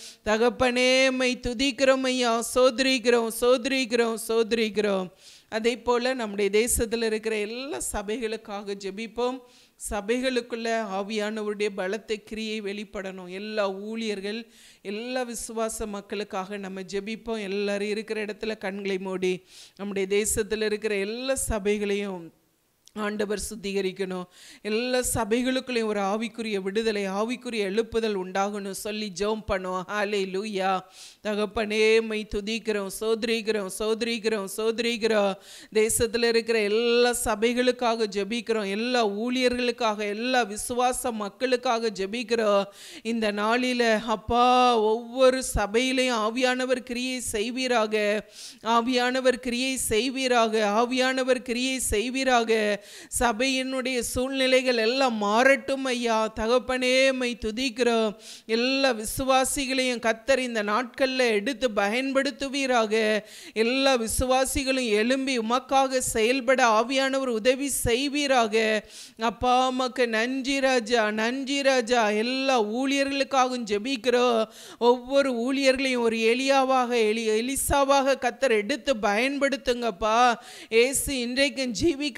தகப்பனே மை துதிக்கிறோம் ஐயா சோதரிக்கிறோம் சோதரிக்கிறோம் சோதரிக்கிறோம் அதே போல் நம்முடைய தேசத்தில் இருக்கிற எல்லா சபைகளுக்காக ஜெபிப்போம் சபைகளுக்குள்ள ஆவியானவருடைய பலத்தை கிரியை வெளிப்படணும் எல்லா ஊழியர்கள் எல்லா விசுவாச மக்களுக்காக நம்ம ஜெபிப்போம் எல்லாரும் இருக்கிற இடத்துல கண்களை மூடி நம்முடைய தேசத்தில் இருக்கிற எல்லா சபைகளையும் ஆண்டவர் சுத்திகரிக்கணும் எல்லா சபைகளுக்குள்ளேயும் ஒரு ஆவிக்குரிய விடுதலை ஆவிக்குரிய எழுப்புதல் உண்டாகணும் சொல்லி ஜெபம் பண்ணுவோம் ஹாலே லூயா தகப்பனே மை துதிக்கிறோம் சோதரிக்கிறோம் சோதரிக்கிறோம் சோதரிக்கிறோம் தேசத்தில் இருக்கிற எல்லா சபைகளுக்காக ஜெபிக்கிறோம் எல்லா ஊழியர்களுக்காக எல்லா விசுவாச மக்களுக்காக ஜெபிக்கிறோம் இந்த நாளில் அப்பா ஒவ்வொரு சபையிலையும் ஆவியானவர் கிரியை செய்வீராக ஆவியானவர் கிரியை செய்வீராக ஆவியானவர் கிரியை செய்வீராக சபையினுடைய சூழ்நிலைகள் எல்லாம் மாறட்டும் ஐயா தகப்பனே மை துதிக்கிறோம் எல்லா விசுவாசிகளையும் கத்தர் இந்த நாட்களில் எடுத்து பயன்படுத்துவீராக எல்லா விசுவாசிகளும் எழும்பி உமக்காக செயல்பட ஆவியானவர் உதவி செய்வீராக அப்பா அம்மாக்கு நன்றி ராஜா நன்றி ராஜா எல்லா ஊழியர்களுக்காகவும் ஜெபிக்கிறோம் ஒவ்வொரு ஊழியர்களையும் ஒரு எலியாவாக எலி எலிசாவாக கத்தர் எடுத்து பயன்படுத்துங்கப்பா ஏசு இன்றைக்கும் ஜீவிக்கிறார் என்று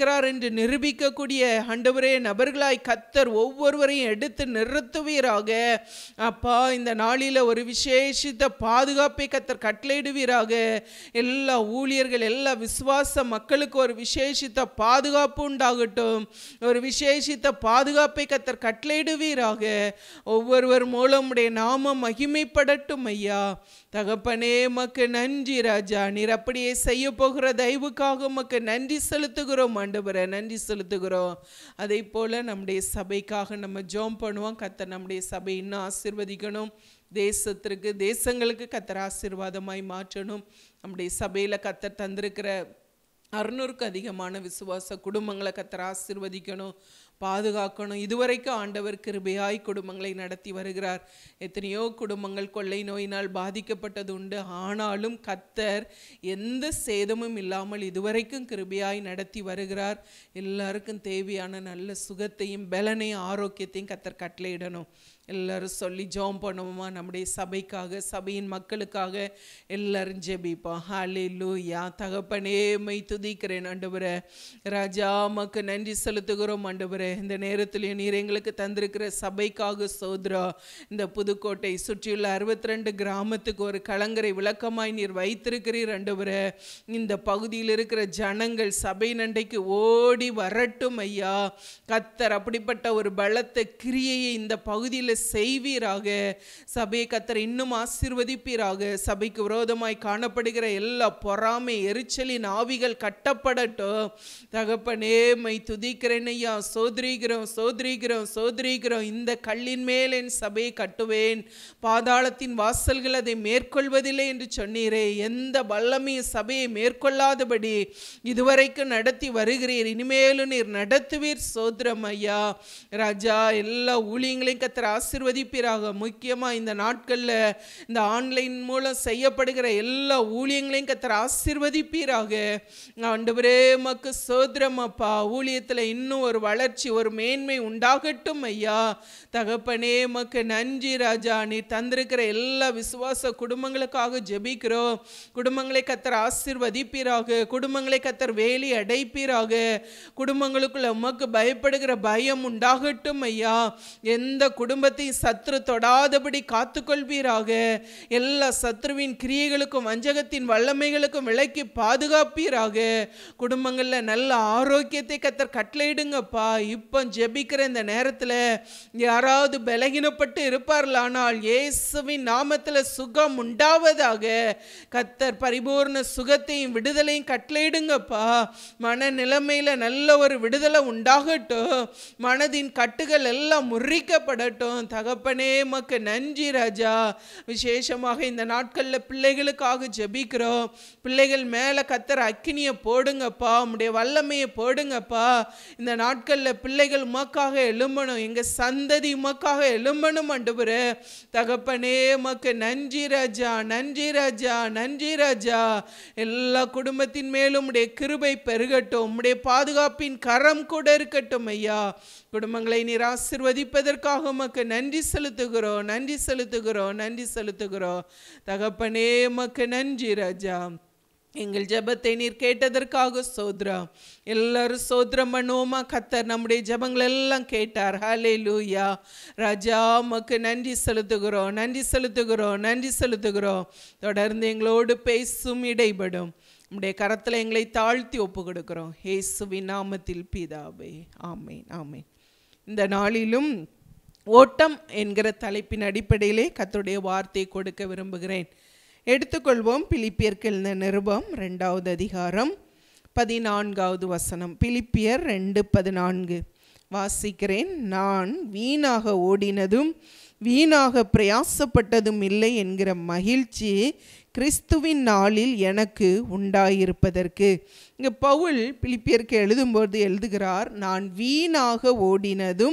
நிரூபிக்கக்கூடிய ஆண்டவரே நபர்களாய் கத்தர் ஒவ்வொருவரையும் எடுத்து நிறுத்துவீராக அப்பா இந்த நாளில் ஒரு விசேஷித்த பாதுகாப்பை கத்தர் கட்டளையிடுவீராக எல்லா ஊழியர்கள் எல்லா விசுவாச மக்களுக்கு ஒரு விசேஷித்த பாதுகாப்பு உண்டாகட்டும் ஒரு விசேஷித்த பாதுகாப்பை கத்தர் கட்டளையிடுவீராக ஒவ்வொருவர் மூலம் உடைய நாமம் மகிமைப்படட்டும் ஐயா தகப்பனே மக்கு நன்றி ராஜா நீர் அப்படியே செய்ய போகிற தயவுக்காக உமக்கு நன்றி செலுத்துகிறோம் ஆண்டவரே நன்றி செலுத்துகிறோம் அதே போல நம்முடைய சபைக்காக நம்ம ஜோம் பண்ணுவோம் கத்தர் நம்முடைய சபை இன்னும் ஆசிர்வதிக்கணும் தேசத்திற்கு தேசங்களுக்கு கத்தர் ஆசீர்வாதமாய் மாற்றணும் நம்முடைய சபையில் கத்தர் தந்திருக்கிற அறுநூறுக்கு அதிகமான விசுவாச குடும்பங்களை கத்தர் ஆசிர்வதிக்கணும் பாதுகாக்கணும் இதுவரைக்கும் ஆண்டவர் கிருபையாய் குடும்பங்களை நடத்தி வருகிறார் எத்தனையோ குடும்பங்கள் கொள்ளை நோயினால் பாதிக்கப்பட்டது உண்டு ஆனாலும் கத்தர் எந்த சேதமும் இல்லாமல் இதுவரைக்கும் கிருபையாய் நடத்தி வருகிறார் எல்லாருக்கும் தேவையான நல்ல சுகத்தையும் பலனையும் ஆரோக்கியத்தையும் கத்தர் கட்டளையிடணும் எல்லாரும் சொல்லி ஜோம் பண்ணுவோமா நம்முடைய சபைக்காக சபையின் மக்களுக்காக எல்லாரும் ஜெபிப்போம் ஹாலே லூயா தகப்பனே மை துதிக்கிறேன் ஆண்டவரே ராஜா மக்கு நன்றி செலுத்துகிறோம் ஆண்டவரே இந்த நேரத்திலையும் நீர் எங்களுக்கு தந்திருக்கிற சபைக்காக சோதரா இந்த புதுக்கோட்டை சுற்றியுள்ள அறுபத்தி ரெண்டு கிராமத்துக்கு ஒரு கலங்கரை விளக்கமாய் நீர் வைத்திருக்கிறீர் ஆண்டவரே இந்த பகுதியில் இருக்கிற ஜனங்கள் சபை நண்டைக்கு ஓடி வரட்டும் ஐயா கத்தர் அப்படிப்பட்ட ஒரு பலத்த கிரியையை இந்த பகுதியில் செய்வீராக சபையை கத்தர் இன்னும் ஆசீர்வதிப்பீராக சபைக்கு விரோதமாய் காணப்படுகிற எல்லா பொறாமை எரிச்சலின் ஆவிகள் கட்டப்படட்டும் தகப்பனே மை துதிக்கிறேன் ஐயா சோதரிகிறோம் சோதரிகிறோம் சோதரிகிறோம் இந்த கல்லின் மேல் என் சபையை கட்டுவேன் பாதாளத்தின் வாசல்கள் அதை மேற்கொள்வதில்லை என்று சொன்னீரே எந்த வல்லமையும் சபையை மேற்கொள்ளாதபடி இதுவரைக்கும் நடத்தி வருகிறீர் இனிமேலும் நீர் நடத்துவீர் சோதரம் ஐயா ராஜா எல்லா ஊழியங்களையும் கத்தர் ஆசிர்வதிப்பீராக முக்கியமாக இந்த நாட்களில் இந்த ஆன்லைன் மூலம் செய்யப்படுகிற எல்லா ஊழியங்களையும் கத்தர் ஆசிர்வதிப்பீராக ஆண்டவரே மக்கு சோதரம் அப்பா ஊழியத்தில் இன்னும் ஒரு வளர்ச்சி ஒரு மேன்மை உண்டாகட்டும் ஐயா தகப்பனே மக்கு நன்றி ராஜா நீ தந்திருக்கிற எல்லா விசுவாச குடும்பங்களுக்காக ஜெபிக்கிறோம் குடும்பங்களை கத்தர் ஆசிர்வதிப்பீராக குடும்பங்களை கத்தர் வேலி அடைப்பீராக குடும்பங்களுக்குள்ள உமக்கு பயப்படுகிற பயம் உண்டாகட்டும் ஐயா எந்த குடும்பத்தையும் சத்ரு தொடாதபடி காத்துக்கொள்வீராக எல்லா சத்ருவின் கிரியைகளுக்கும் வஞ்சகத்தின் வல்லமைகளுக்கும் விலக்கி பாதுகாப்பீராக குடும்பங்களில் நல்ல ஆரோக்கியத்தை கத்தர் கட்டளையிடுங்கப்பா இப்போ ஜெபிக்கிற இந்த நேரத்தில் யாராவது பலகீனப்பட்டு இருப்பார்களானால் இயேசுவின் நாமத்தில் சுகம் உண்டாவதாக கத்தர் பரிபூர்ண சுகத்தையும் விடுதலையும் கட்டளையிடுங்கப்பா மன நிலைமையில் நல்ல ஒரு விடுதலை உண்டாகட்டும் மனதின் கட்டுகள் எல்லாம் முறிக்கப்படட்டும் தகப்பனே மக்கு நன்றி ராஜா விசேஷமாக இந்த நாட்களில் பிள்ளைகளுக்காக ஜெபிக்கிறோம் பிள்ளைகள் மேலே கத்தர் அக்கினியை போடுங்கப்பா உம்முடைய வல்லமையை போடுங்கப்பா இந்த நாட்களில் பிள்ளைகள் உமக்காக எழும்பணும் எங்கள் சந்ததி உமக்காக எழும்பணும் ஆண்டவரே தகப்பனே மக்கு நன்றி ராஜா நன்றி ராஜா நன்றி ராஜா எல்லா குடும்பத்தின் மேலும் உடைய கிருபை பெருகட்டும் உம்முடைய பாதுகாப்பின் கரம் கூட இருக்கட்டும் ஐயா குடும்பங்களை நீர் ஆசிர்வதிப்பதற்காக உமக்கு நன்றி செலுத்துகிறோம் நன்றி செலுத்துகிறோம் நன்றி செலுத்துகிறோம் தகப்பனே உமக்கு நன்றி ராஜா எங்கள் ஜெபத்தை நீர் கேட்டதற்காக சோத்ரம் எல்லாரும் சோத்ரம் பண்ணுவோமா கத்தர் நம்முடைய ஜெபங்கள் எல்லாம் கேட்டார் ஹலே லூயா ராஜா உமக்கு நன்றி செலுத்துகிறோம் நன்றி செலுத்துகிறோம் நன்றி செலுத்துகிறோம் தொடர்ந்து எங்களோடு பேசும் இடைபடும் உம்முடைய கரத்தில் எங்களை தாழ்த்தி ஒப்பு கொடுக்கிறோம் இயேசுவின் நாமத்தில் பிதாவே ஆமேன் ஆமேன் இந்த நாளிலும் ஓட்டம் என்கிற தலைப்பின் அடிப்படையிலே கத்துடைய வார்த்தை கொடுக்க விரும்புகிறேன் எடுத்துக்கொள்வோம் பிலிப்பியர்கள் இந்த நிருபம் ரெண்டாவது அதிகாரம் பதினான்காவது வசனம் பிலிப்பியர் ரெண்டு பதினான்கு வாசிக்கிறேன் நான் வீணாக ஓடினதும் வீணாக பிரயாசப்பட்டதும் இல்லை என்கிற மகிழ்ச்சி கிறிஸ்துவின் நாளில் எனக்கு உண்டாயிருப்பதற்கு இங்கே பவுல் பிலிப்பியருக்கு எழுதும்போது எழுதுகிறார் நான் வீணாக ஓடினதும்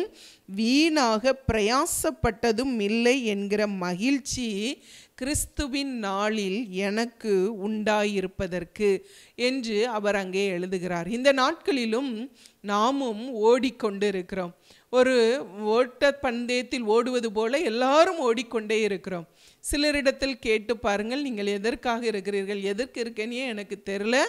வீணாக பிரயாசப்பட்டதும் இல்லை என்கிற மகிழ்ச்சி கிறிஸ்துவின் நாளில் எனக்கு உண்டாயிருப்பதற்கு என்று அவர் அங்கே எழுதுகிறார் இந்த நாட்களிலும் நாமும் ஓடிக்கொண்டு இருக்கிறோம் ஒரு ஓட்ட பந்தயத்தில் ஓடுவது போல எல்லாரும் ஓடிக்கொண்டே இருக்கிறோம் சிலரிடத்தில் கேட்டு பாருங்கள் நீங்கள் எதற்காக இருக்கிறீர்கள் எதற்கு இருக்கேனே எனக்கு தெரில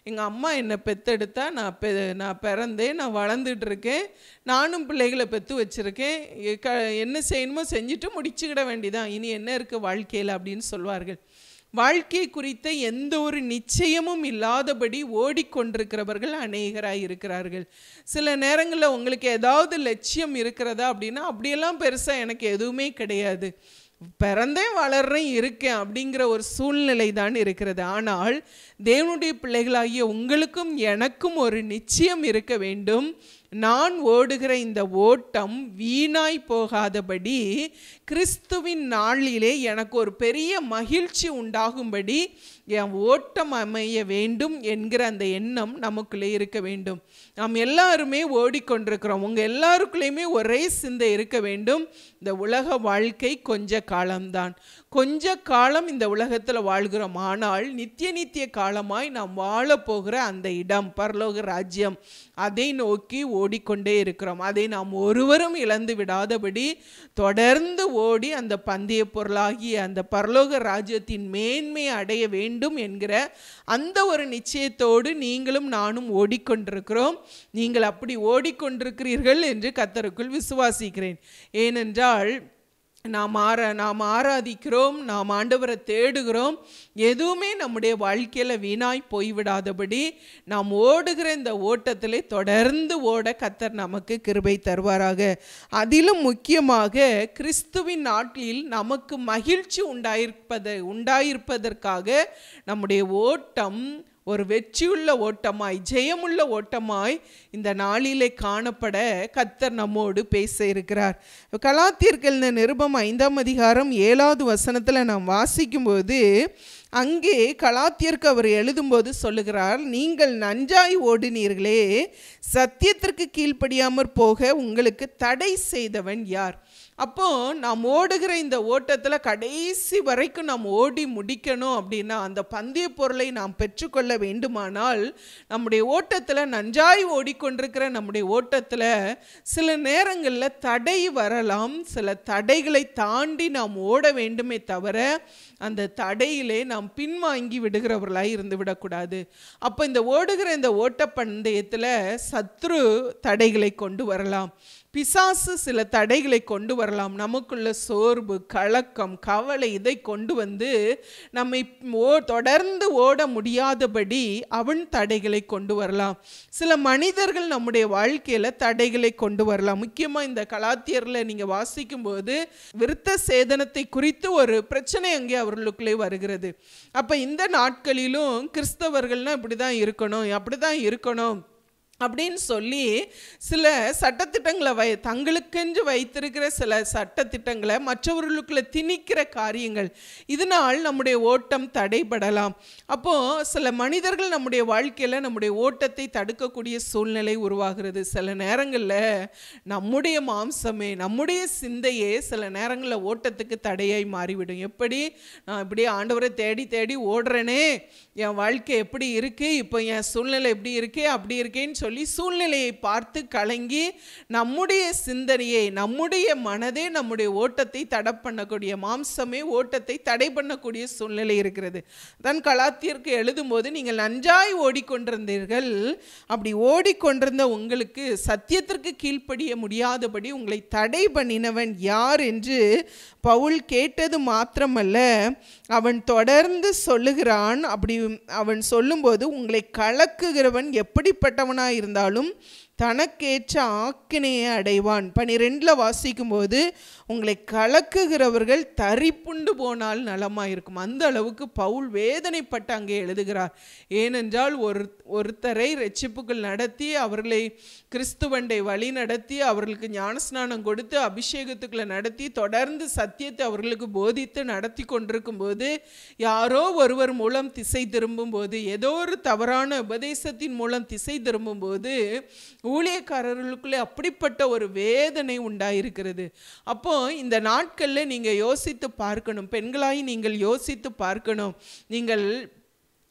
எங்கள் அம்மா என்னை பெத்தெடுத்தா நான் பெ நான் பிறந்தேன் நான் வளர்ந்துட்டு இருக்கேன் நானும் பிள்ளைகளை பெற்று வச்சுருக்கேன் க என்ன செய்யணுமோ செஞ்சுட்டு முடிச்சுக்கிட வேண்டியதான் இனி என்ன இருக்குது வாழ்க்கையில் அப்படின்னு சொல்வார்கள் வாழ்க்கை குறித்த எந்த ஒரு நிச்சயமும் இல்லாதபடி ஓடிக்கொண்டிருக்கிறவர்கள் அநேகராக இருக்கிறார்கள் சில நேரங்களில் உங்களுக்கு ஏதாவது லட்சியம் இருக்கிறதா அப்படின்னா அப்படியெல்லாம் பெருசாக எனக்கு எதுவுமே கிடையாது பிறந்தேன் வளர்றேன் இருக்கேன் அப்படிங்கிற ஒரு சூழ்நிலை தான் இருக்கிறது ஆனால் தேவனுடைய பிள்ளைகளாகிய உங்களுக்கும் எனக்கும் ஒரு நிச்சயம் இருக்க வேண்டும் நான் ஓடுகிற இந்த ஓட்டம் வீணாய் போகாதபடி கிறிஸ்துவின் நாளிலே எனக்கு ஒரு பெரிய மகிழ்ச்சி உண்டாகும்படி என் ஓட்டம் அமைய வேண்டும் என்கிற அந்த எண்ணம் நமக்குள்ளே இருக்க வேண்டும் நாம் எல்லாருமே ஓடிக்கொண்டிருக்கிறோம் உங்கள் எல்லாருக்குள்ளேயுமே ஒரே சிந்தை இருக்க வேண்டும் இந்த உலக வாழ்க்கை கொஞ்ச காலம்தான் கொஞ்ச காலம் இந்த உலகத்தில் வாழ்கிறோம் ஆனால் நித்திய நித்திய காலமாய் நாம் வாழப் போகிற அந்த இடம் பரலோக ராஜ்யம் அதை நோக்கி ஓடிக்கொண்டே இருக்கிறோம் அதை நாம் ஒருவரும் இழந்து விடாதபடி தொடர்ந்து ஓடி அந்த பந்தய பொருளாகிய அந்த பரலோக ராஜ்யத்தின் மேன்மை அடைய வேண்டும் என்கிற அந்த ஒரு நிச்சயத்தோடு நீங்களும் நானும் ஓடிக்கொண்டிருக்கிறோம் நீங்கள் அப்படி ஓடிக்கொண்டிருக்கிறீர்கள் என்று கத்தருக்குள் விசுவாசிக்கிறேன் ஏனென்றால் நாம் ஆரா நாம் ஆராதிக்கிறோம் நாம் ஆண்டவரை தேடுகிறோம் எதுவுமே நம்முடைய வாழ்க்கையில் வீணாய் போய்விடாதபடி நாம் ஓடுகிற இந்த ஓட்டத்திலே தொடர்ந்து ஓட கத்தர் நமக்கு கிருபை தருவாராக அதிலும் முக்கியமாக கிறிஸ்துவின் நாட்டில் நமக்கு மகிழ்ச்சி உண்டாயிருப்பதை உண்டாயிருப்பதற்காக நம்முடைய ஓட்டம் ஒரு வெற்றியுள்ள ஓட்டமாய் ஜெயமுள்ள ஓட்டமாய் இந்த நாளிலே காணப்பட கத்தர் நம்மோடு பேச இருக்கிறார் கலாத்தியர்கள் இந்த நிருபம் ஐந்தாம் அதிகாரம் ஏழாவது வசனத்தில் நாம் வாசிக்கும்போது அங்கே கலாத்தியருக்கு அவர் எழுதும்போது சொல்லுகிறார் நீங்கள் நன்றாய் ஓடினீர்களே சத்தியத்திற்கு கீழ்ப்படியாமற் போக உங்களுக்கு தடை செய்தவன் யார் அப்போ நாம் ஓடுகிற இந்த ஓட்டத்தில் கடைசி வரைக்கும் நாம் ஓடி முடிக்கணும் அப்படின்னா அந்த பந்தய பொருளை நாம் பெற்றுக்கொள்ள வேண்டுமானால் நம்முடைய ஓட்டத்தில் நன்றாய் ஓடிக்கொண்டிருக்கிற நம்முடைய ஓட்டத்தில் சில நேரங்களில் தடை வரலாம் சில தடைகளை தாண்டி நாம் ஓட வேண்டுமே தவிர அந்த தடையிலே நாம் பின்வாங்கி விடுகிறவர்களாய் இருந்து விடக்கூடாது அப்போ இந்த ஓடுகிற இந்த ஓட்டப்பந்தயத்தில் சத்ரு தடைகளை கொண்டு வரலாம் பிசாசு சில தடைகளை கொண்டு வரலாம் நமக்குள்ள சோர்வு கலக்கம் கவலை இதை கொண்டு வந்து நம்மை ஓ தொடர்ந்து ஓட முடியாதபடி அவன் தடைகளை கொண்டு வரலாம் சில மனிதர்கள் நம்முடைய வாழ்க்கையில் தடைகளை கொண்டு வரலாம் முக்கியமாக இந்த கலாத்தியரில் நீங்கள் வாசிக்கும்போது விருத்த சேதனத்தை குறித்து ஒரு பிரச்சனை அங்கே அவர்களுக்குள்ளே வருகிறது அப்போ இந்த நாட்களிலும் கிறிஸ்தவர்கள்னால் இப்படி தான் இருக்கணும் அப்படி தான் இருக்கணும் அப்படின்னு சொல்லி சில சட்டத்திட்டங்களை வை தங்களுக்கென்று வைத்திருக்கிற சில சட்டத்திட்டங்களை மற்றவர்களுக்குள்ள திணிக்கிற காரியங்கள் இதனால் நம்முடைய ஓட்டம் தடைபடலாம் அப்போது சில மனிதர்கள் நம்முடைய வாழ்க்கையில் நம்முடைய ஓட்டத்தை தடுக்கக்கூடிய சூழ்நிலை உருவாகிறது சில நேரங்களில் நம்முடைய மாம்சமே நம்முடைய சிந்தையே சில நேரங்களில் ஓட்டத்துக்கு தடையாய் மாறிவிடும் எப்படி நான் இப்படி ஆண்டவரை தேடி தேடி ஓடுறேனே என் வாழ்க்கை எப்படி இருக்குது இப்போ என் சூழ்நிலை எப்படி இருக்கே அப்படி இருக்கேன்னு சொல்லி சூழ்நிலையை பார்த்து கலங்கி நம்முடைய சிந்தனையை நம்முடைய மனதே நம்முடைய ஓட்டத்தை தடை பண்ணக்கூடிய மாம்சமே ஓட்டத்தை தடை பண்ணக்கூடிய சூழ்நிலை இருக்கிறது தான் கலாத்தியருக்கு எழுதும்போது நீங்கள் நன்றாய் ஓடிக்கொண்டிருந்தீர்கள் அப்படி ஓடிக்கொண்டிருந்த உங்களுக்கு சத்தியத்திற்கு கீழ்ப்படிய முடியாதபடி உங்களை தடை பண்ணினவன் யார் என்று பவுல் கேட்டது மாத்திரமல்ல அவன் தொடர்ந்து சொல்லுகிறான் அப்படி அவன் சொல்லும்போது உங்களை கலக்குகிறவன் எப்படிப்பட்டவனாக இருந்தாலும் தனக்கேற்ற ஆக்கினையை அடைவான் பனிரெண்டில் வாசிக்கும்போது உங்களை கலக்குகிறவர்கள் தரிப்புண்டு போனால் நலமாக இருக்கும் அந்த அளவுக்கு பவுல் வேதனைப்பட்டு அங்கே எழுதுகிறார் ஏனென்றால் ஒரு ஒருத்தரை ரட்சிப்புகள் நடத்தி அவர்களை கிறிஸ்துவண்டை வழி நடத்தி அவர்களுக்கு ஞானஸ்நானம் கொடுத்து அபிஷேகத்துக்களை நடத்தி தொடர்ந்து சத்தியத்தை அவர்களுக்கு போதித்து நடத்தி கொண்டிருக்கும் போது யாரோ ஒருவர் மூலம் திசை திரும்பும் போது ஏதோ ஒரு தவறான உபதேசத்தின் மூலம் திசை திரும்பும் போது ஊழியக்காரர்களுக்குள்ளே அப்படிப்பட்ட ஒரு வேதனை உண்டாயிருக்கிறது அப்போ இந்த நாட்களில் நீங்கள் யோசித்து பார்க்கணும் பெண்களாய் நீங்கள் யோசித்து பார்க்கணும் நீங்கள்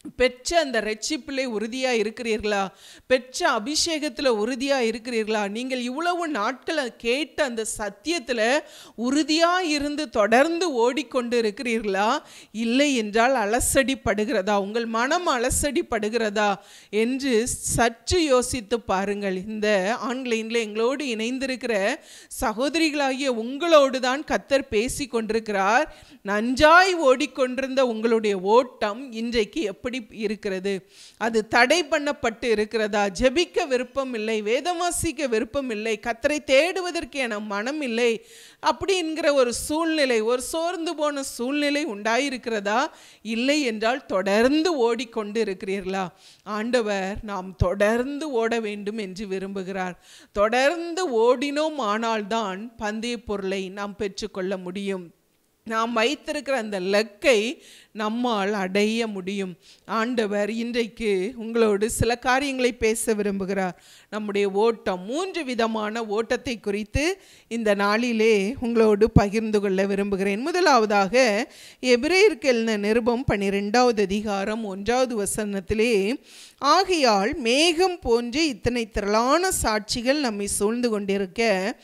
பெற்ற அந்த ரட்சிப்பிலே உறுதியா இருக்கிறீர்களா பெற்ற அபிஷேகத்துல உறுதியா இருக்கிறீர்களா நீங்கள் இவ்வளவு நாட்களை கேட்ட அந்த சத்தியத்துல உறுதியா இருந்து தொடர்ந்து ஓடிக்கொண்டு இருக்கிறீர்களா இல்லை என்றால் அலசடிப்படுகிறதா உங்கள் மனம் அலசடிப்படுகிறதா என்று சற்று யோசித்து பாருங்கள் இந்த ஆன்லைனில் எங்களோடு இணைந்திருக்கிற சகோதரிகளாகிய உங்களோடு தான் கத்தர் பேசி கொண்டிருக்கிறார் நன்றாய் ஓடிக்கொண்டிருந்த உங்களுடைய ஓட்டம் இன்றைக்கு எப்படி இருக்கிறது அது தடை பண்ணப்பட்டு இருக்கிறதா ஜெபிக்க விருப்பம் இல்லை வேதவாசிக்க விருப்பம் இல்லை கத்தரை தேடுவதற்கு என மனம் இல்லை அப்படிங்கிற ஒரு சூழ்நிலை ஒரு சோர்ந்து போன சூழ்நிலை உண்டாயிருக்கிறதா இல்லை என்றால் தொடர்ந்து ஓடிக்கொண்டு இருக்கிறீர்களா ஆண்டவர் நாம் தொடர்ந்து ஓட வேண்டும் என்று விரும்புகிறார் தொடர்ந்து ஓடினோம் ஆனால்தான் பந்தய பொருளை நாம் பெற்றுக்கொள்ள முடியும் நாம் வைத்திருக்கிற அந்த லக்கை நம்மால் அடைய முடியும் ஆண்டவர் இன்றைக்கு உங்களோடு சில காரியங்களை பேச விரும்புகிறார் நம்முடைய ஓட்டம் மூன்று விதமான ஓட்டத்தை குறித்து இந்த நாளிலே உங்களோடு பகிர்ந்து கொள்ள விரும்புகிறேன் முதலாவதாக எபிரேயருக்கு எழுந்த நிருபம் பன்னிரெண்டாவது அதிகாரம் ஒன்றாவது வசனத்திலே ஆகையால் மேகம் போன்று இத்தனை திரளான சாட்சிகள் நம்மை சூழ்ந்து கொண்டிருக்க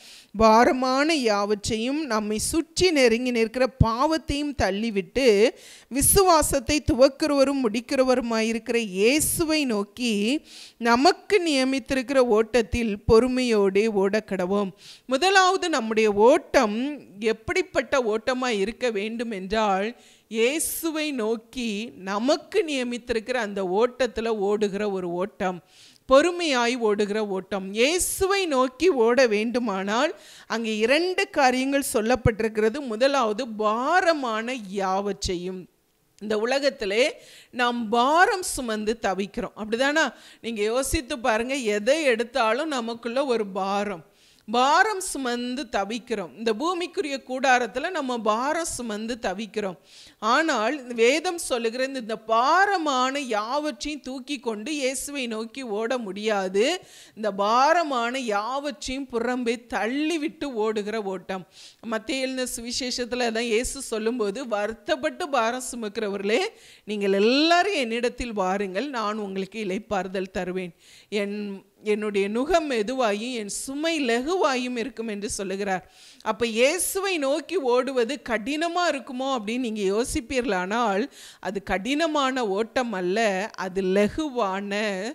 பாரமான யாவற்றையும் நம்மை சுற்றி நெருங்கி நிற்கிற பாவத்தையும் தள்ளிவிட்டு விசுவாசத்தை துவக்கிறவரும் முடிக்கிறவருமாயிருக்கிற இயேசுவை நோக்கி நமக்கு நியமித்திருக்கிற ஓட்டத்தில் பொறுமையோடே ஓடக்கடவோம் முதலாவது நம்முடைய ஓட்டம் எப்படிப்பட்ட ஓட்டமாக இருக்க வேண்டும் என்றால் இயேசுவை நோக்கி நமக்கு நியமித்திருக்கிற அந்த ஓட்டத்தில் ஓடுகிற ஒரு ஓட்டம் பொறுமையாய் ஓடுகிற ஓட்டம் இயேசுவை நோக்கி ஓட வேண்டுமானால் அங்கே இரண்டு காரியங்கள் சொல்லப்பட்டிருக்கிறது முதலாவது பாரமான யாவற்றையும் இந்த உலகத்திலே நாம் பாரம் சுமந்து தவிக்கிறோம் அப்படிதானா நீங்கள் யோசித்து பாருங்க எதை எடுத்தாலும் நமக்குள்ள ஒரு பாரம் பாரம் சுமந்து தவிக்கிறோம் இந்த பூமிக்குரிய கூடாரத்தில் நம்ம பாரம் சுமந்து தவிக்கிறோம் ஆனால் வேதம் சொல்லுகிற இந்த- இந்த பாரமான யாவற்றையும் தூக்கி கொண்டு இயேசுவை நோக்கி ஓட முடியாது இந்த பாரமான யாவற்றையும் புறம்பே தள்ளி விட்டு ஓடுகிற ஓட்டம் மத்திய எழுந்த சுவிசேஷத்தில் தான் இயேசு சொல்லும்போது வருத்தப்பட்டு பாரம் சுமக்கிறவர்களே நீங்கள் எல்லாரும் என்னிடத்தில் வாருங்கள் நான் உங்களுக்கு இளைப்பாறுதல் தருவேன் என் என்னுடைய நுகம் மெதுவாயும் என் சுமை லகுவாயும் இருக்கும் என்று சொல்லுகிறார் அப்போ இயேசுவை நோக்கி ஓடுவது கடினமாக இருக்குமோ அப்படின்னு நீங்கள் யோசிப்பீர்களானால் அது கடினமான ஓட்டம் அல்ல அது லகுவான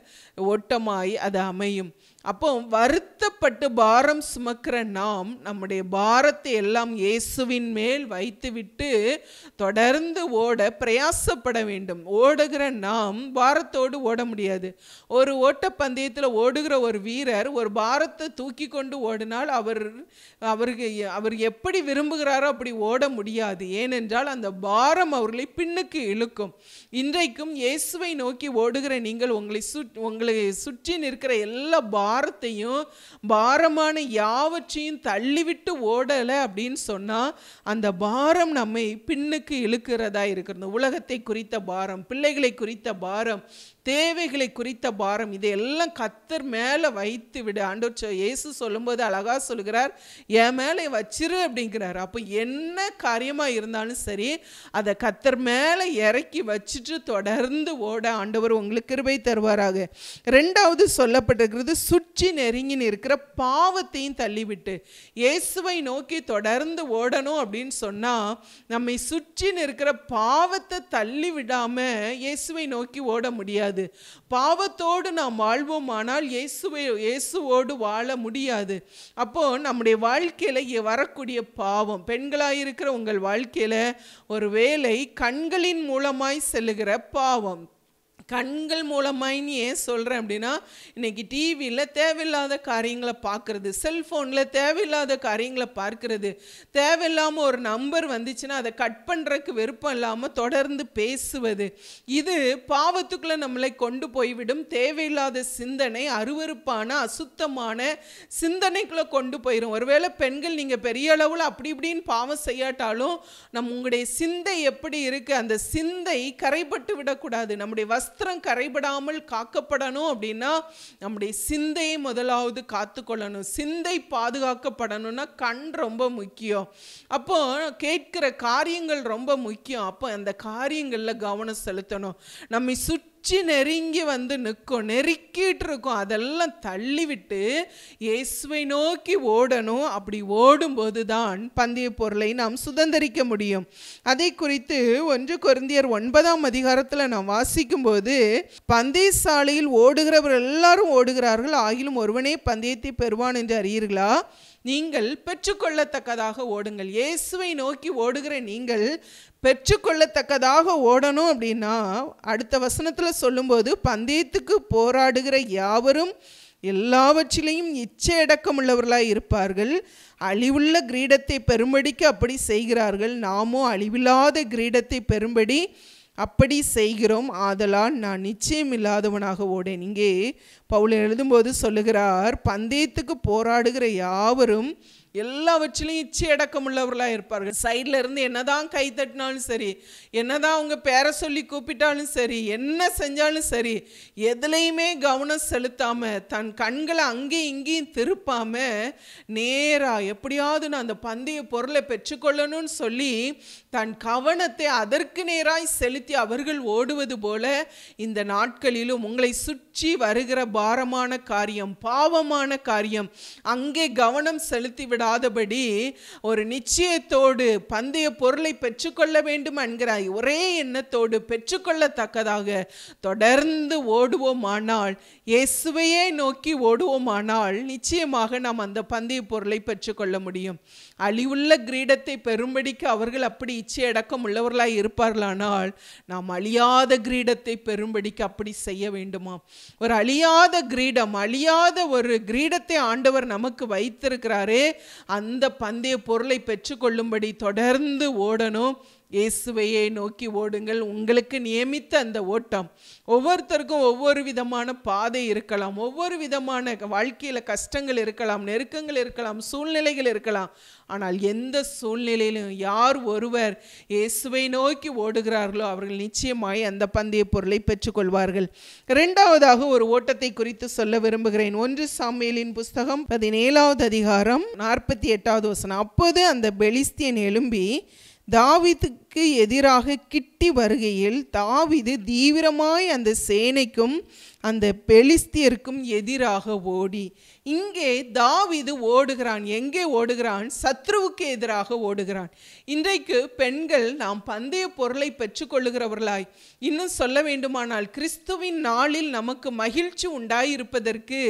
ஓட்டமாய் அது அமையும் அப்போ வருத்தப்பட்டு பாரம் சுமக்கிற நாம் நம்முடைய பாரத்தை எல்லாம் இயேசுவின் மேல் வைத்துவிட்டு தொடர்ந்து ஓட பிரயாசப்பட வேண்டும் ஓடுகிற நாம் பாரத்தோடு ஓட முடியாது ஒரு ஓட்டப்பந்தயத்தில் ஓடுகிற ஒரு வீரர் ஒரு பாரத்தை தூக்கி கொண்டு ஓடினால் அவர் அவருக்கு அவர் எப்படி விரும்புகிறாரோ அப்படி ஓட முடியாது ஏனென்றால் அந்த பாரம் அவர்களை பின்னுக்கு இழுக்கும் இன்றைக்கும் இயேசுவை நோக்கி ஓடுகிற நீங்கள் உங்களை சுட் உங்களை சுற்றி நிற்கிற எல்லா பாரத்தையும் பாரமான யாவற்றையும் தள்ளிவிட்டு ஓடலை அப்படின்னு சொன்னால் அந்த பாரம் நம்மை பின்னுக்கு இழுக்கிறதா இருக்கிறது உலகத்தை குறித்த பாரம் பிள்ளைகளை குறித்த பாரம் தேவைகளை குறித்த பாரம் இதையெல்லாம் கத்தர் மேலே வைத்து விடு ஆண்டவர் சொ- இயேசு சொல்லும்போது அழகா சொல்கிறார் என் மேலே வச்சிரு அப்படிங்கிறார் அப்போ என்ன காரியமாக இருந்தாலும் சரி அதை கத்தர் மேலே இறக்கி வச்சுட்டு தொடர்ந்து ஓட ஆண்டவர் உங்களுக்கு கிருபை தருவாராக ரெண்டாவது சொல்லப்பட்டிருக்கிறது சுற்றி நெருங்கி நிற்கிற பாவத்தையும் தள்ளிவிட்டு இயேசுவை நோக்கி தொடர்ந்து ஓடணும் அப்படின்னு சொன்னால் நம்மை சுற்றி நிற்கிற பாவத்தை தள்ளி விடாம இயேசுவை நோக்கி ஓட முடியாது பாவத்தோடு நாம் வாழ்வோமானால் இயேசுவை இயேசுவோடு வாழ முடியாது அப்போ நம்முடைய வாழ்க்கையில இ- வரக்கூடிய பாவம் பெண்களாயிருக்கிற உங்கள் வாழ்க்கையில ஒரு வேளை கண்களின் மூலமாய் செல்லுகிற பாவம் கண்கள் மூலமாயின்னு ஏன் சொல்கிறேன் அப்படின்னா இன்னைக்கு டிவியில் தேவையில்லாத காரியங்களை பார்க்குறது செல்ஃபோனில் தேவையில்லாத காரியங்களை பார்க்கிறது தேவையில்லாமல் ஒரு நம்பர் வந்துச்சுன்னா அதை கட் பண்ணுறதுக்கு விருப்பம் இல்லாமல் தொடர்ந்து பேசுவது இது பாவத்துக்குள்ளே நம்மளை கொண்டு போய்விடும் தேவையில்லாத சிந்தனை அருவருப்பான அசுத்தமான சிந்தனைக்குள்ளே கொண்டு போயிடும் ஒருவேளை பெண்கள் நீங்கள் பெரிய அளவில் அப்படி இப்படின்னு பாவம் செய்யாட்டாலும் நம் உங்களுடைய சிந்தை எப்படி இருக்குது அந்த சிந்தை கரைப்பட்டு விடக்கூடாது நம்முடைய வஸ்திர மாத்திரம் கரைபடாமல் காக்கப்படணும் அப்படின்னா நம்முடைய சிந்தையை முதலாவது காத்துக்கொள்ளணும் சிந்தை பாதுகாக்கப்படணும்னா கண் ரொம்ப முக்கியம் அப்போ கேட்கிற காரியங்கள் ரொம்ப முக்கியம் அப்போ அந்த காரியங்களில் கவனம் செலுத்தணும் நம்மை சுற்றி உச்சி நெருங்கி வந்து நிற்கும் நெருக்கிட்டு இருக்கும் அதெல்லாம் தள்ளிவிட்டு இயேசுவை நோக்கி ஓடணும் அப்படி ஓடும்போது தான் பந்தய பொருளை நாம் சுதந்திரிக்க முடியும் அதை குறித்து ஒன்று கொரிந்தியர் ஒன்பதாம் அதிகாரத்தில் நாம் வாசிக்கும்போது பந்தய சாலையில் ஓடுகிறவர் எல்லாரும் ஓடுகிறார்கள் ஆகிலும் ஒருவனே பந்தயத்தை பெறுவான் என்று அறியீர்களா நீங்கள் பெற்றுக்கொள்ளத்தக்கதாக ஓடுங்கள் இயேசுவை நோக்கி ஓடுகிற நீங்கள் பெற்றுக்கொள்ளத்தக்கதாக ஓடணும் அப்படின்னா அடுத்த வசனத்தில் சொல்லும்போது பந்தயத்துக்கு போராடுகிற யாவரும் எல்லாவற்றிலையும் இச்சையடக்கமுள்ளவர்களாய் இருப்பார்கள் அழிவுள்ள கிரீடத்தை பெறும்படிக்கு அப்படி செய்கிறார்கள் நாமோ அழிவில்லாத கிரீடத்தை பெறும்படி அப்படி செய்கிறோம் ஆதலால் நான் நிச்சயம் இல்லாதவனாக ஓடேன் இங்கே பவுல் எழுதும்போது சொல்லுகிறார் பந்தயத்துக்கு போராடுகிற யாவரும் எல்லாவற்றிலையும் இச்சை அடக்கமுள்ளவர்களாக இருப்பார்கள் சைடில் இருந்து என்னதான் கை தட்டினாலும் சரி என்னதான் அவங்க பேரை சொல்லி கூப்பிட்டாலும் சரி என்ன செஞ்சாலும் சரி எதுலேயுமே கவனம் செலுத்தாம தன் கண்களை அங்கேயும் இங்கேயும் திருப்பாம நேரா எப்படியாவது நான் அந்த பந்தய பொருளை பெற்றுக்கொள்ளணும்னு சொல்லி தன் கவனத்தை அதற்கு நேராய் செலுத்தி அவர்கள் ஓடுவது போல இந்த நாட்களிலும் உங்களை சுற்றி வருகிற பாரமான காரியம் பாவமான காரியம் அங்கே கவனம் செலுத்தி விடாதபடி ஒரு நிச்சயத்தோடு பந்தய பொருளை பெற்றுக்கொள்ள வேண்டும் என்கிற ஒரே எண்ணத்தோடு பெற்றுக்கொள்ளத்தக்கதாக தொடர்ந்து ஓடுவோமானால் இயேசுவையே நோக்கி ஓடுவோமானால் நிச்சயமாக நாம் அந்த பந்தய பொருளை பெற்றுக்கொள்ள முடியும் அழிவுள்ள கிரீடத்தை பெறும்படிக்கு அவர்கள் அப்படி இச்சை அடக்கம் உள்ளவர்களாய் இருப்பார்களானால் நாம் அழியாத கிரீடத்தை பெறும்படிக்கு அப்படி செய்ய வேண்டுமா ஒரு அழியாத கிரீடம் அழியாத ஒரு கிரீடத்தை ஆண்டவர் நமக்கு வைத்திருக்கிறாரே அந்த பந்தய பொருளை பெற்றுக்கொள்ளும்படி தொடர்ந்து ஓடணும் இயேசுவையே நோக்கி ஓடுங்கள் உங்களுக்கு நியமித்த அந்த ஓட்டம் ஒவ்வொருத்தருக்கும் ஒவ்வொரு விதமான பாதை இருக்கலாம் ஒவ்வொரு விதமான வாழ்க்கையில் கஷ்டங்கள் இருக்கலாம் நெருக்கங்கள் இருக்கலாம் சூழ்நிலைகள் இருக்கலாம் ஆனால் எந்த சூழ்நிலையிலும் யார் ஒருவர் இயேசுவை நோக்கி ஓடுகிறார்களோ அவர்கள் நிச்சயமாய் அந்த பந்தய பொருளை பெற்றுக்கொள்வார்கள் இரண்டாவதாக ஒரு ஓட்டத்தை குறித்து சொல்ல விரும்புகிறேன் ஒன்று சாமியலின் புஸ்தகம் பதினேழாவது அதிகாரம் நாற்பத்தி எட்டாவது வசனம் அப்போது அந்த பெலிஸ்தியன் எழும்பி தாவிதுக்கு எதிராக கிட்டி வருகையில் தாவிது தீவிரமாய் அந்த சேனைக்கும் அந்த பெலிஸ்தியருக்கும் எதிராக ஓடி இங்கே தாவிது ஓடுகிறான் எங்கே ஓடுகிறான் சத்ருவுக்கு எதிராக ஓடுகிறான் இன்றைக்கு பெண்கள் நாம் பந்தய பொருளை பெற்றுக்கொள்ளுகிறவர்களாய் இன்னும் சொல்ல வேண்டுமானால் கிறிஸ்துவின் நாளில் நமக்கு மகிழ்ச்சி உண்டாயிருப்பதற்கு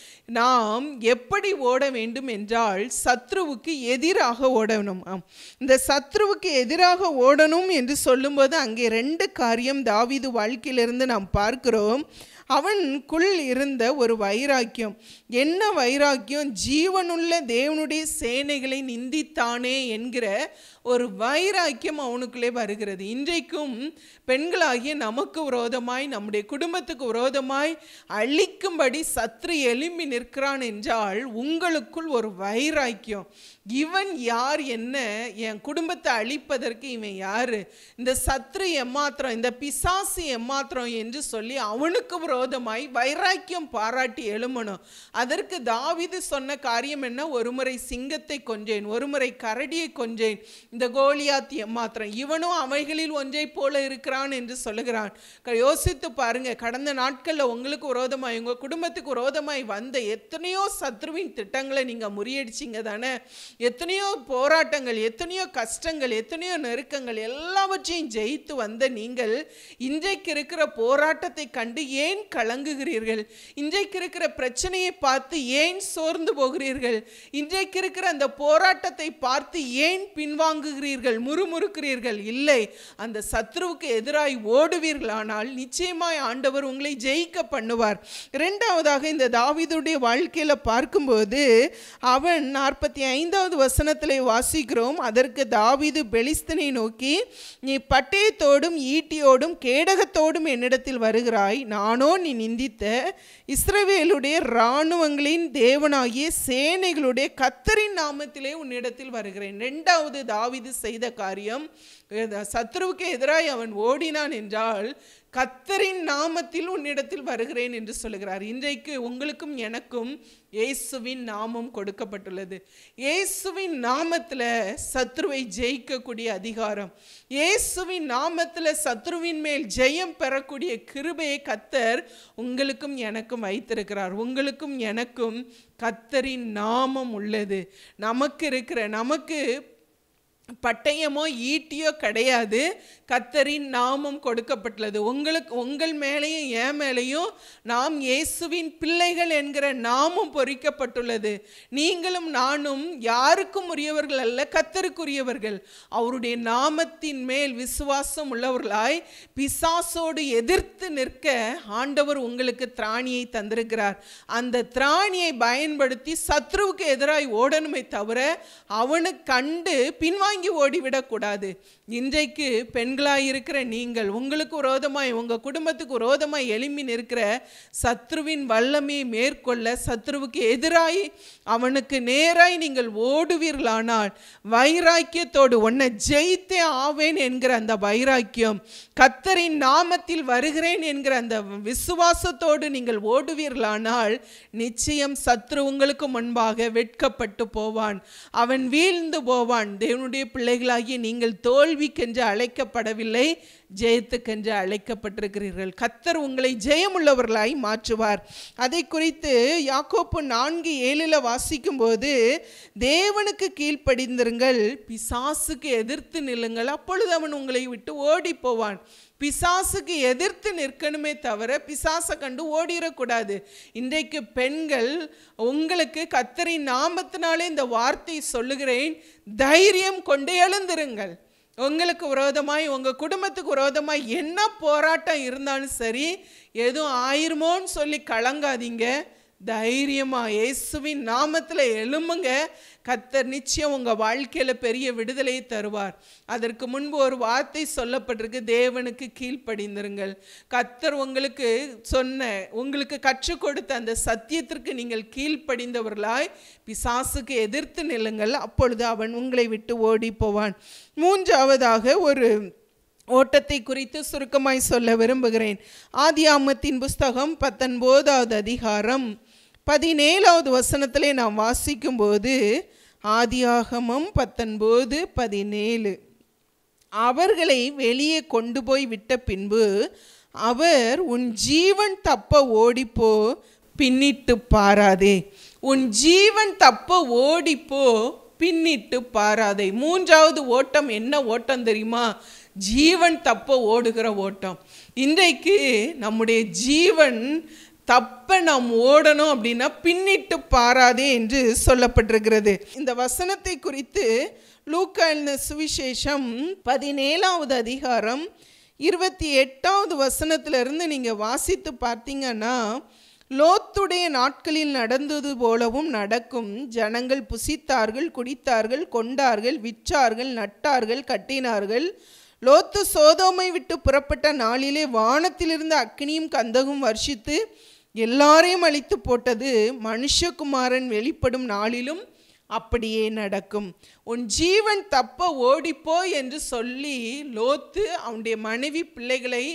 நாம் எப்படி ஓட வேண்டும் என்றால் சத்ருவுக்கு எதிராக ஓடணும் ஆம். இந்த சத்ருவுக்கு எதிராக ஓடணும் என்று சொல்லும்போது அங்கே ரெண்டு காரியம் தாவீது வாழ்க்கையிலிருந்து நாம் பார்க்கிறோம் அவனுக்குள் இருந்த ஒரு வைராக்கியம் என்ன வைராக்கியம் ஜீவனுள்ள தேவனுடைய சேனைகளை நிந்தித்தானே என்கிற ஒரு வைராக்கியம் அவனுக்குள்ளே வருகிறது இன்றைக்கும் பெண்களாகிய நமக்கு விரோதமாய் நம்முடைய குடும்பத்துக்கு விரோதமாய் அழிக்கும்படி சத்ரு எழும்பி நிற்கிறான் என்றால் உங்களுக்குள் ஒரு வைராக்கியம் இவன் யார் என்ன என் குடும்பத்தை அழிப்பதற்கு இவன் யாரு இந்த சத்ரு எம்மாத்திரம் இந்த பிசாசு எம்மாத்திரம் என்று சொல்லி அவனுக்கு விரோதமாய் வைராக்கியம் பாராட்டி எழுமணும் அதற்கு தாவிது சொன்ன காரியம் என்ன ஒருமுறை சிங்கத்தை கொஞ்சேன் ஒருமுறை கரடியை கொஞ்சேன் இந்த கோலியாத் எம்மாத்திரம் இவனும் அவைகளில் ஒன்றை போல இருக்கிறான் என்று சொல்லுகிறான் க- யோசித்து பாருங்க கடந்த நாட்களில் உங்களுக்கு விரோதமாய் உங்க குடும்பத்துக்கு விரோதமாய் வந்த எத்தனையோ சத்ருவின் திட்டங்களை நீங்க முறியடிச்சிங்க தானே எத்தனையோ போராட்டங்கள் எத்தனையோ கஷ்டங்கள் எத்தனையோ நெருக்கங்கள் எல்லாவற்றையும் ஜெயித்து வந்த நீங்கள் இன்றைக்கு இருக்கிற போராட்டத்தை கண்டு ஏன் கலங்குகிறீர்கள் இன்றைக்கு இருக்கிற பிரச்சனையை பார்த்து ஏன் சோர்ந்து போகிறீர்கள் இன்றைக்கு இருக்கிற அந்த போராட்டத்தை பார்த்து ஏன் பின்வாங்குகிறீர்கள் முறுமுறுக்கிறீர்கள் இல்லை அந்த சத்ருவுக்கு எதிராய் ஓடுவீர்களானால் நிச்சயமாய் ஆண்டவர் உங்களை ஜெயிக்க பண்ணுவார் இரண்டாவதாக இந்த தாவீதுடைய வாழ்க்கையில பார்க்கும்போது அவன் நாற்பத்தி ஐந்தாவது வசனத்திலே வாசிக்கிறோம் அதற்கு தாவீது பெலிஸ்தனை நோக்கி நீ பட்டயத்தோடும் ஈட்டியோடும் கேடகத்தோடும் என்னிடத்தில் வருகிறாய் நானோ நீ நிந்தித்த இஸ்ரவேலுடைய இராணுவங்களின் தேவனாகிய சேனைகளுடைய கத்தரின் நாமத்திலே உன்னிடத்தில் வருகிறேன் ரெண்டாவது தாவீது செய்த காரியம் இந்த சத்ருவுக்கு எதிராய் அவன் ஓடினான் என்றால் கத்தரின் நாமத்தில் உன்னிடத்தில் வருகிறேன் என்று சொல்லுகிறார் இன்றைக்கு உங்களுக்கும் எனக்கும் இயேசுவின் நாமம் கொடுக்கப்பட்டுள்ளது இயேசுவின் நாமத்தில் சத்ருவை ஜெயிக்கக்கூடிய அதிகாரம் இயேசுவின் நாமத்தில் சத்ருவின் மேல் ஜெயம் பெறக்கூடிய கிருபையை கத்தர் உங்களுக்கும் எனக்கும் வைத்திருக்கிறார் உங்களுக்கும் எனக்கும் கத்தரின் நாமம் உள்ளது நமக்கு இருக்கிற நமக்கு பட்டயமோ ஈட்டியோ கிடையாது கத்தரின் நாமம் கொடுக்கப்பட்டுள்ளது உங்களுக்கு உங்கள் மேலேயும் என் மேலேயும் நாம் இயேசுவின் பிள்ளைகள் என்கிற நாமம் பொறிக்கப்பட்டுள்ளது நீங்களும் நானும் யாருக்கும் உரியவர்கள் அல்ல கத்தருக்குரியவர்கள் அவருடைய நாமத்தின் மேல் விசுவாசம் உள்ளவர்களாய் பிசாசோடு எதிர்த்து நிற்க ஆண்டவர் உங்களுக்கு திராணியை தந்திருக்கிறார் அந்த திராணியை பயன்படுத்தி சத்ருவுக்கு எதிராய் ஓடணுமே தவிர அவனுக்கு கண்டு பின்வாங்கி ஓடிவிடக்கூடாது இன்றைக்கு பெண்களாய் இருக்கிற நீங்கள் உங்களுக்கு விரோதமாய் உங்கள் குடும்பத்துக்கு விரோதமாய் எழும்பி நிற்கிற சத்ருவின் வல்லமையை மேற்கொள்ள சத்ருவுக்கு எதிராய் அவனுக்கு நேராய் நீங்கள் ஓடுவீர்களானால் வைராக்கியத்தோடு உன்னை ஜெயித்தே ஆவேன் என்கிற அந்த வைராக்கியம் கத்தரின் நாமத்தில் வருகிறேன் என்கிற அந்த விசுவாசத்தோடு நீங்கள் ஓடுவீர்களானால் நிச்சயம் சத்ரு உங்களுக்கு முன்பாக வெட்கப்பட்டு போவான் அவன் வீழ்ந்து போவான் தேவனுடைய பிள்ளைகளாகிய நீங்கள் தோல்விக்கென்று அழைக்கப்படவில்லை ஜெயத்துக்கென்று அழைக்கப்பட்டிருக்கிறீர்கள் கத்தர் உங்களை ஜெயமுள்ளவர்களாய் மாற்றுவார் அதை குறித்து யாக்கோப்பு நான்கு ஏழில் வாசிக்கும்போது தேவனுக்கு கீழ்ப்படிந்திருங்கள் பிசாசுக்கு எதிர்த்து நில்லுங்கள் அப்பொழுது அவன் உங்களை விட்டு ஓடி போவான் பிசாசுக்கு எதிர்த்து நிற்கணுமே தவிர பிசாசை கண்டு ஓடிடக்கூடாது இன்றைக்கு பெண்கள் உங்களுக்கு கத்தரின் நாமத்தினாலே இந்த வார்த்தை சொல்லுகிறேன் தைரியம் கொண்டு எழுந்திருங்கள் உங்களுக்கு விரோதமாய் உங்கள் குடும்பத்துக்கு விரோதமாய் என்ன போராட்டம் இருந்தாலும் சரி எதுவும் ஆயிருமோன்னு சொல்லி கலங்காதீங்க தைரியமா இயேசுவின் நாமத்தில் எழும்புங்க கத்தர் நிச்சயம் உங்கள் வாழ்க்கையில் பெரிய விடுதலையை தருவார் அதற்கு முன்பு ஒரு வார்த்தை சொல்லப்பட்டிருக்கு தேவனுக்கு கீழ்ப்படிந்திருங்கள் கத்தர் உங்களுக்கு சொன்ன உங்களுக்கு கற்றுக் கொடுத்த அந்த சத்தியத்திற்கு நீங்கள் கீழ்ப்படிந்தவர்களாய் பிசாசுக்கு எதிர்த்து நில்லுங்கள் அப்பொழுது அவன் உங்களை விட்டு ஓடி போவான் மூன்றாவதாக ஒரு ஓட்டத்தை குறித்து சுருக்கமாய் சொல்ல விரும்புகிறேன் ஆதியாமத்தின் புஸ்தகம் பத்தொன்பதாவது அதிகாரம் பதினேழாவது வசனத்திலே நாம் வாசிக்கும்போது ஆதியாகமம் பத்தொன்பது பதினேழு அவர்களை வெளியே கொண்டு போய் விட்ட பின்பு அவர் உன் ஜீவன் தப்ப ஓடிப்போ பின்னிட்டு பாராதே உன் ஜீவன் தப்ப ஓடிப்போ பின்னிட்டு பாராதே மூன்றாவது ஓட்டம் என்ன ஓட்டம் தெரியுமா ஜீவன் தப்ப ஓடுகிற ஓட்டம் இன்றைக்கு நம்முடைய ஜீவன் தப்ப நாம் ஓடணும் அப்படின்னா பின்னிட்டு பாராதே என்று சொல்லப்பட்டிருக்கிறது இந்த வசனத்தை குறித்து லூக்கா எழுதின சுவிசேஷம் பதினேழாவது அதிகாரம் இருபத்தி எட்டாவது வசனத்திலிருந்து நீங்கள் வாசித்து பார்த்தீங்கன்னா லோத்துடைய நாட்களில் நடந்தது போலவும் நடக்கும் ஜனங்கள் புசித்தார்கள் குடித்தார்கள் கொண்டார்கள் விற்றார்கள் நட்டார்கள் கட்டினார்கள் லோத்து சோதோமை விட்டு புறப்பட்ட நாளிலே வானத்திலிருந்து அக்னியும் கந்தகும் வர்ஷித்து எல்லாரையும் அழித்து போட்டது மனுஷகுமாரன் வெளிப்படும் நாளிலும் அப்படியே நடக்கும் உன் ஜீவன் தப்ப ஓடிப்போ என்று சொல்லி லோத்து அவனுடைய மனைவி பிள்ளைகளை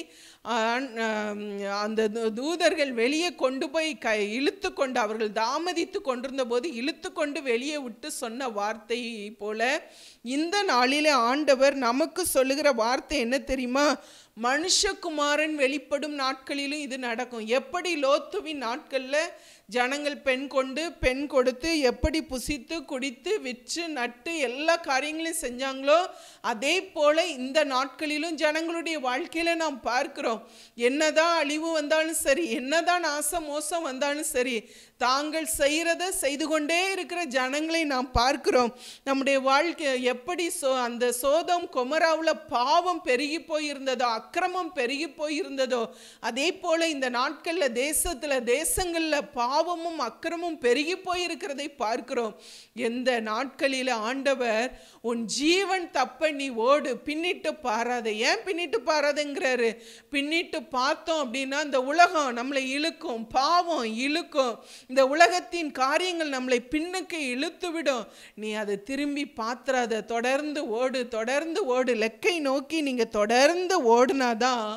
அந்த தூதர்கள் வெளியே கொண்டு போய் க இழுத்து கொண்டு அவர்கள் தாமதித்து கொண்டிருந்த போது இழுத்து கொண்டு வெளியே விட்டு சொன்ன வார்த்தை போல இந்த நாளிலே ஆண்டவர் நமக்கு சொல்லுகிற வார்த்தை என்ன தெரியுமா மனுஷகுமாரன் வெளிப்படும் நாட்களிலும் இது நடக்கும் எப்படி லோத்துவின் நாட்களில் ஜனங்கள் பெண் கொண்டு பெண் கொடுத்து எப்படி புசித்து குடித்து விற்று நட்டு எல்லா காரியங்களையும் செஞ்சாங்களோ அதே போல இந்த நாட்களிலும் ஜனங்களுடைய வாழ்க்கையில நாம் பார்க்கிறோம் என்னதான் அழிவு வந்தாலும் சரி என்னதான் நாசம் மோசம் வந்தாலும் சரி தாங்கள் செய்கிறத செய்து கொண்டே இருக்கிற ஜனங்களை நாம் பார்க்கிறோம் நம்முடைய வாழ்க்கை எப்படி சோ அந்த சோதம் கொமராவில் பாவம் பெருகி போயிருந்ததோ அக்கிரமம் பெருகி போயிருந்ததோ அதே போல இந்த நாட்களில் தேசத்தில் தேசங்களில் பாவமும் அக்கிரமும் பெருகி போயிருக்கிறதை பார்க்கிறோம் எந்த நாட்களில் ஆண்டவர் உன் ஜீவன் தப்ப நீ ஓடு பின்னிட்டு பாராத ஏன் பின்னிட்டு பாராதுங்கிறாரு பின்னிட்டு பார்த்தோம் அப்படின்னா இந்த உலகம் நம்மளை இழுக்கும் பாவம் இழுக்கும் இந்த உலகத்தின் காரியங்கள் நம்மளை பின்னுக்கு இழுத்து விடும் நீ அதை திரும்பி பாத்திராத தொடர்ந்து ஓடு தொடர்ந்து ஓடு லெக்கை நோக்கி நீங்கள் தொடர்ந்து ஓடுனாதான்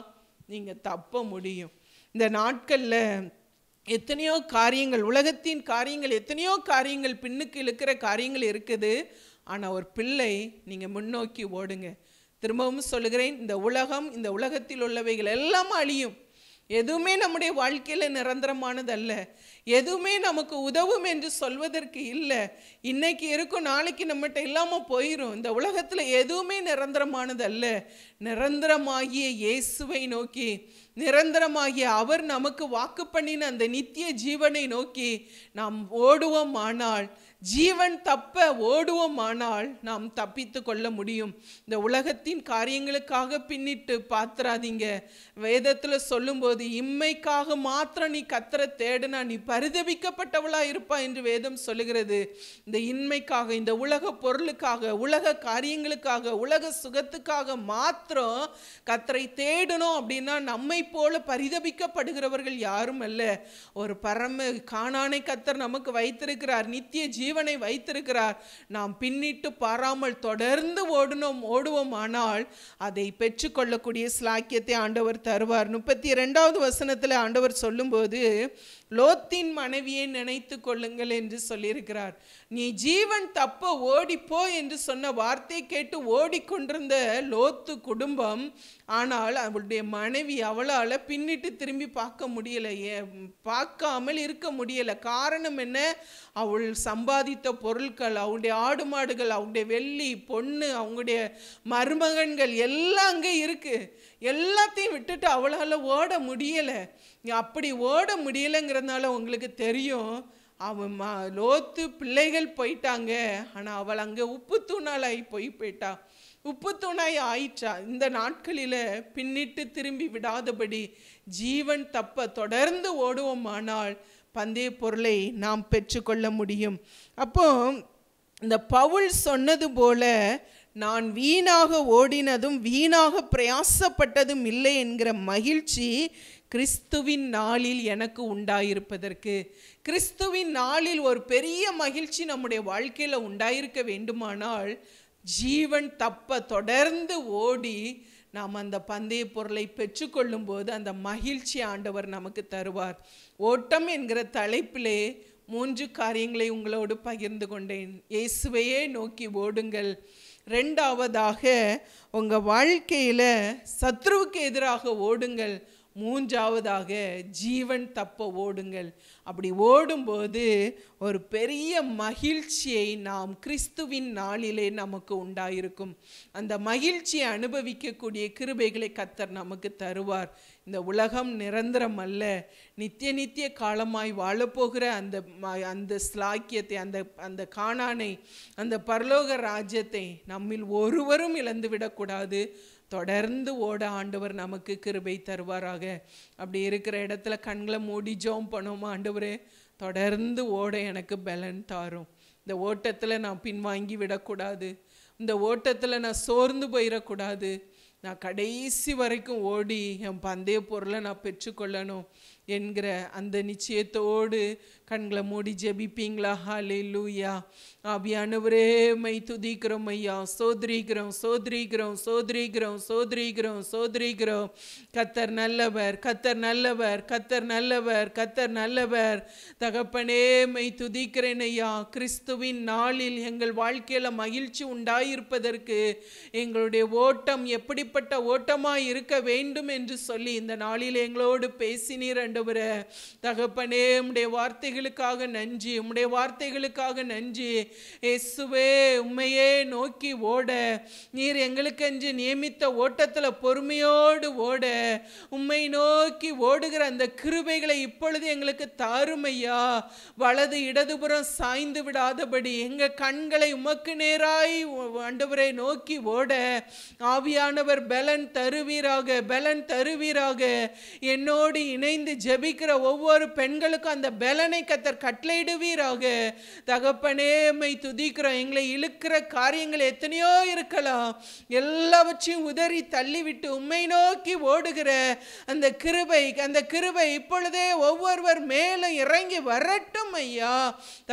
நீங்கள் தப்ப முடியும் இந்த நாட்களில் எத்தனையோ காரியங்கள் உலகத்தின் காரியங்கள் எத்தனையோ காரியங்கள் பின்னுக்கு இழுக்கிற காரியங்கள் இருக்குது ஆனால் ஒரு பிள்ளை நீங்கள் முன்னோக்கி ஓடுங்க திரும்பவும் சொல்லுகிறேன் இந்த உலகம் இந்த உலகத்தில் உள்ளவைகள் எல்லாம் அழியும் எதுவுமே நம்முடைய வாழ்க்கையில் நிரந்தரமானதல்ல எதுவுமே நமக்கு உதவும் என்று சொல்வதற்கு இல்லை இன்னைக்கு இருக்கும் நாளைக்கு நம்மகிட்ட இல்லாமல் போயிடும் இந்த உலகத்தில் எதுவுமே நிரந்தரமானதல்ல நிரந்தரமாகிய இயேசுவை நோக்கி நிரந்தரமாகிய அவர் நமக்கு வாக்கு பண்ணின அந்த நித்திய ஜீவனை நோக்கி நாம் ஓடுவோம் ஆனால் ஜீவன் தப்ப ஓடுவோம் ஆனால் நாம் தப்பித்து கொள்ள முடியும் இந்த உலகத்தின் காரியங்களுக்காக பின்னிட்டு பாத்துறாதீங்க வேதத்தில் சொல்லும்போது இம்மைக்காக மாத்திரம் நீ கத்தரை தேடுனா நீ பரிதபிக்கப்பட்டவளா இருப்பா என்று வேதம் சொல்லுகிறது இந்த இன்மைக்காக இந்த உலக பொருளுக்காக உலக காரியங்களுக்காக உலக சுகத்துக்காக மாத்திரம் கத்தரை தேடணும் அப்படின்னா நம்மை போல பரிதபிக்கப்படுகிறவர்கள் யாரும் அல்ல ஒரு பரம காணானை கத்தர் நமக்கு வைத்திருக்கிறார் நித்திய ஜீவனை வைத்திருக்கிறார் நாம் பின்னிட்டு பாராமல் தொடர்ந்து ஓடணும் ஓடுவோம் ஆனால் அதை பெற்றுக்கொள்ளக்கூடிய ஸ்லாக்கியத்தை ஆண்டவர் தருவார் முப்பத்தி ரெண்டாவது வசனத்தில் ஆண்டவர் சொல்லும்போது லோத்தின் மனைவியை நினைத்து கொள்ளுங்கள் என்று சொல்லியிருக்கிறார் நீ ஜீவன் தப்ப ஓடிப்போ என்று சொன்ன வார்த்தை கேட்டு ஓடிக்கொண்டிருந்த லோத்து குடும்பம் ஆனால் அவளுடைய மனைவி அவளால் பின்னிட்டு திரும்பி பார்க்க முடியலை ஏ- பார்க்காமல் இருக்க முடியலை காரணம் என்ன அவள் சம்பாதித்த பொருட்கள் அவளுடைய ஆடு மாடுகள் அவளுடைய வெள்ளி பொண்ணு அவங்களுடைய மருமகன்கள் எல்லாம் அங்கே இருக்கு எல்லாத்தையும் விட்டுட்டு அவளால் ஓட முடியலை அப்படி ஓட முடியலைங்கிறதுனால உங்களுக்கு தெரியும் அவன் மா லோத்து பிள்ளைகள் போயிட்டாங்க ஆனால் அவள் அங்கே உப்பு தூணாலாகி போய் போயிட்டா உப்பு தூணாய் ஆயிற்றா இந்த நாட்களில் பின்னிட்டு திரும்பி விடாதபடி ஜீவன் தப்ப தொடர்ந்து ஓடுவோமானால் பந்தய பொருளை நாம் பெற்றுக்கொள்ள முடியும் அப்போ இந்த பவுல் சொன்னது போல நான் வீணாக ஓடினதும் வீணாக பிரயாசப்பட்டதும் இல்லை என்கிற மகிழ்ச்சி கிறிஸ்துவின் நாளில் எனக்கு உண்டாயிருப்பதற்கு கிறிஸ்துவின் நாளில் ஒரு பெரிய மகிழ்ச்சி நம்முடைய வாழ்க்கையில் உண்டாயிருக்க வேண்டுமானால் ஜீவன் தப்ப தொடர்ந்து ஓடி நாம் அந்த பந்தய பொருளை பெற்றுக்கொள்ளும் போது அந்த மகிழ்ச்சி ஆண்டவர் நமக்கு தருவார் ஓட்டம் என்கிற தலைப்பிலே மூன்று காரியங்களை உங்களோடு பகிர்ந்து கொண்டேன் இயேசுவையே நோக்கி ஓடுங்கள் ரெண்டாவதாக உங்கள் வாழ்க்கையில் சத்ருவுக்கு எதிராக ஓடுங்கள் மூன்றாவதாக ஜீவன் தப்ப ஓடுங்கள் அப்படி ஓடும்போது ஒரு பெரிய மகிழ்ச்சியை நாம் கிறிஸ்துவின் நாளிலே நமக்கு உண்டாயிருக்கும் அந்த மகிழ்ச்சியை அனுபவிக்கக்கூடிய கிருபைகளை கத்தர் நமக்கு தருவார் இந்த உலகம் நிரந்தரம் அல்ல நித்திய நித்திய காலமாய் வாழப்போகிற அந்த ம- அந்த ஸ்லாக்கியத்தை அந்த அந்த காணானை அந்த பரலோக ராஜ்யத்தை நம்மில் ஒருவரும் இழந்து விடக்கூடாது தொடர்ந்து ஓட ஆண்டவர் நமக்கு கிருபை தருவாராக அப்படி இருக்கிற இடத்துல கண்களை மூடி ஜோம் பண்ணுவோமா ஆண்டவரே தொடர்ந்து ஓட எனக்கு பலன் தாரும் இந்த ஓட்டத்தில் நான் பின்வாங்கி விடக்கூடாது இந்த ஓட்டத்தில் நான் சோர்ந்து போயிடக்கூடாது நான் கடைசி வரைக்கும் ஓடி என் பந்தய பொருளை நான் பெற்றுக்கொள்ளணும் என்கிற அந்த நிச்சயத்தோடு கண்களை மூடி ஜெபிப்பீங்களா ஹாலே லூயா ஆவியானவரே மை துதிக்கிறோம் ஐயா சோதரிக்கிறோம் சோதரிக்கிறோம் சோதரிக்கிறோம் சோதரிக்கிறோம் சோதரிக்கிறோம் கத்தர் நல்லவர் கத்தர் நல்லவர் கத்தர் நல்லவர் கத்தர் நல்லவர் தகப்பனே மை துதிக்கிறேன் ஐயா கிறிஸ்துவின் நாளில் எங்கள் வாழ்க்கையில் மகிழ்ச்சி உண்டாயிருப்பதற்கு எங்களுடைய ஓட்டம் எப்படிப்பட்ட ஓட்டமாய் இருக்க வேண்டும் என்று சொல்லி இந்த நாளில் எங்களோடு பேசினீர் ஆண்டவரே தகப்பனே உம்முடைய வார்த்தைகளுக்காக நன்றி உம்முடைய வார்த்தைகளுக்காக நன்றி இயேசுவே உண்மையே நோக்கி ஓட நீர் எங்களுக்கென்று நியமித்த ஓட்டத்தில் பொறுமையோடு ஓட உம்மை நோக்கி ஓடுகிற அந்த கிருபைகளை இப்பொழுது எங்களுக்கு தாருமையா வலது இடதுபுறம் சாய்ந்து விடாதபடி எங்க கண்களை உமக்கு நேராய் ஆண்டவரை நோக்கி ஓட ஆவியானவர் பலன் தருவீராக பலன் தருவீராக என்னோடு இணைந்து ஜெபிக்கிற ஒவ்வொரு பெண்களுக்கும் அந்த பலனை கத்தர் கட்டளையிடுவீராக தகப்பனே மை துதிக்கிறோம் எங்களை இழுக்கிற காரியங்கள் எத்தனையோ இருக்கலாம் எல்லாவற்றையும் உதறி தள்ளிவிட்டு உம்மை நோக்கி ஓடுகிற அந்த கிருபை அந்த கிருபை இப்பொழுதே ஒவ்வொருவர் மேலும் இறங்கி வரட்டும் ஐயா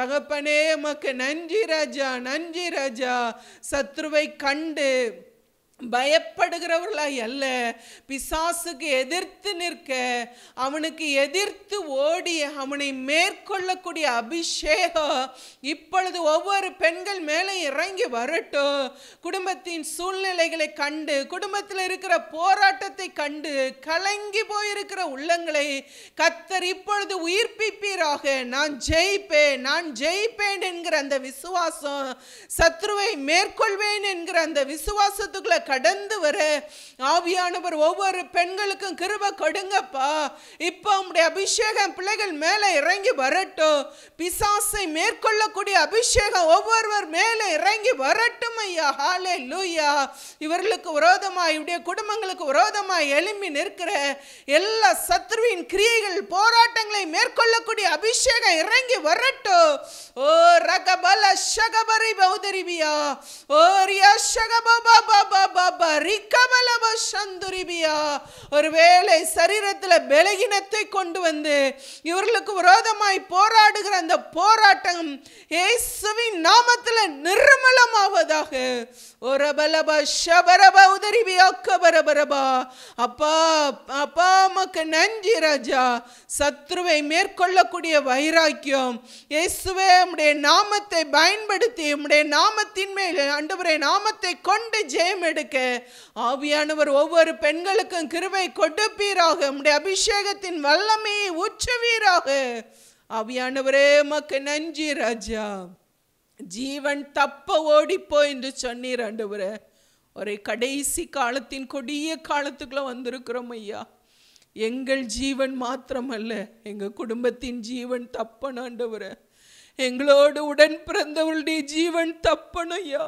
தகப்பனே உமக்கு நன்றி ராஜா நன்றி ராஜா சத்ருவை கண்டு பயப்படுகிறவர்களாய் அல்ல பிசாசுக்கு எதிர்த்து நிற்க அவனுக்கு எதிர்த்து ஓடி அவனை மேற்கொள்ளக்கூடிய அபிஷேகம் இப்பொழுது ஒவ்வொரு பெண்கள் மேலே இறங்கி வரட்டும் குடும்பத்தின் சூழ்நிலைகளை கண்டு குடும்பத்தில் இருக்கிற போராட்டத்தை கண்டு கலங்கி போயிருக்கிற உள்ளங்களை கத்தர் இப்பொழுது உயிர்ப்பிப்பீராக நான் ஜெயிப்பேன் நான் ஜெயிப்பேன் என்கிற அந்த விசுவாசம் சத்ருவை மேற்கொள்வேன் என்கிற அந்த விசுவாசத்துக்குள்ள கடந்து வர ஆவியானவர் ஒவ்வொரு பெண்களுக்கும் கிருப கொடுங்கப்பா இப்போ உம்முடைய அபிஷேகம் பிள்ளைகள் மேலே இறங்கி வரட்டும் பிசாசை மேற்கொள்ளக்கூடிய அபிஷேகம் ஒவ்வொருவர் மேலே இறங்கி வரட்டும் ஐயா ஹாலே லூயா இவர்களுக்கு விரோதமாய் இவருடைய குடும்பங்களுக்கு விரோதமாய் எழும்பி நிற்கிற எல்லா சத்ருவின் கிரியைகள் போராட்டங்களை மேற்கொள்ளக்கூடிய அபிஷேகம் இறங்கி வரட்டும் ஓ ரகபல ஷகபரி பௌதரிபியா ஓ ரியா ஷகபபா பாபா பாபா ரிகபலப சந்துரிபியா ஒருவேளை சரீரத்தில் பலகீனத்தை கொண்டு வந்து இவர்களுக்கு விரோதமாய் போராடுகிற அந்த போராட்டம் இயேசுவின் நாமத்தில் நிர்மலமாவதாக ஒரபலப ஷபரப உதரிபியா கபரபரபா அப்பா அப்பா மக்கு நன்றி ராஜா சத்ருவை மேற்கொள்ளக்கூடிய வைராக்கியம் இயேசுவே உம்முடைய நாமத்தை பயன்படுத்தி உம்முடைய நாமத்தின் மேல் ஆண்டவரே நாமத்தை கொண்டு ஜெயம் எடுக்க ஆவியானவர் ஒவ்வொரு பெண்களுக்கும் கிருபை கொடுப்பீராக உம்முடைய அபிஷேகத்தின் வல்லமையை ஊற்றுவீராக ஆவியானவரே மக்கு நன்றி ராஜா ஜீவன் தப்ப ஓடிப்போ என்று சொன்னீர் ஆண்டவரே ஒரே கடைசி காலத்தின் கொடிய காலத்துக்குள்ள வந்திருக்கிறோம் ஐயா எங்கள் ஜீவன் மாத்திரமல்ல எங்கள் குடும்பத்தின் ஜீவன் தப்பணும் ஆண்டவரே எங்களோடு உடன் பிறந்தவளுடைய ஜீவன் தப்பணும் ஐயா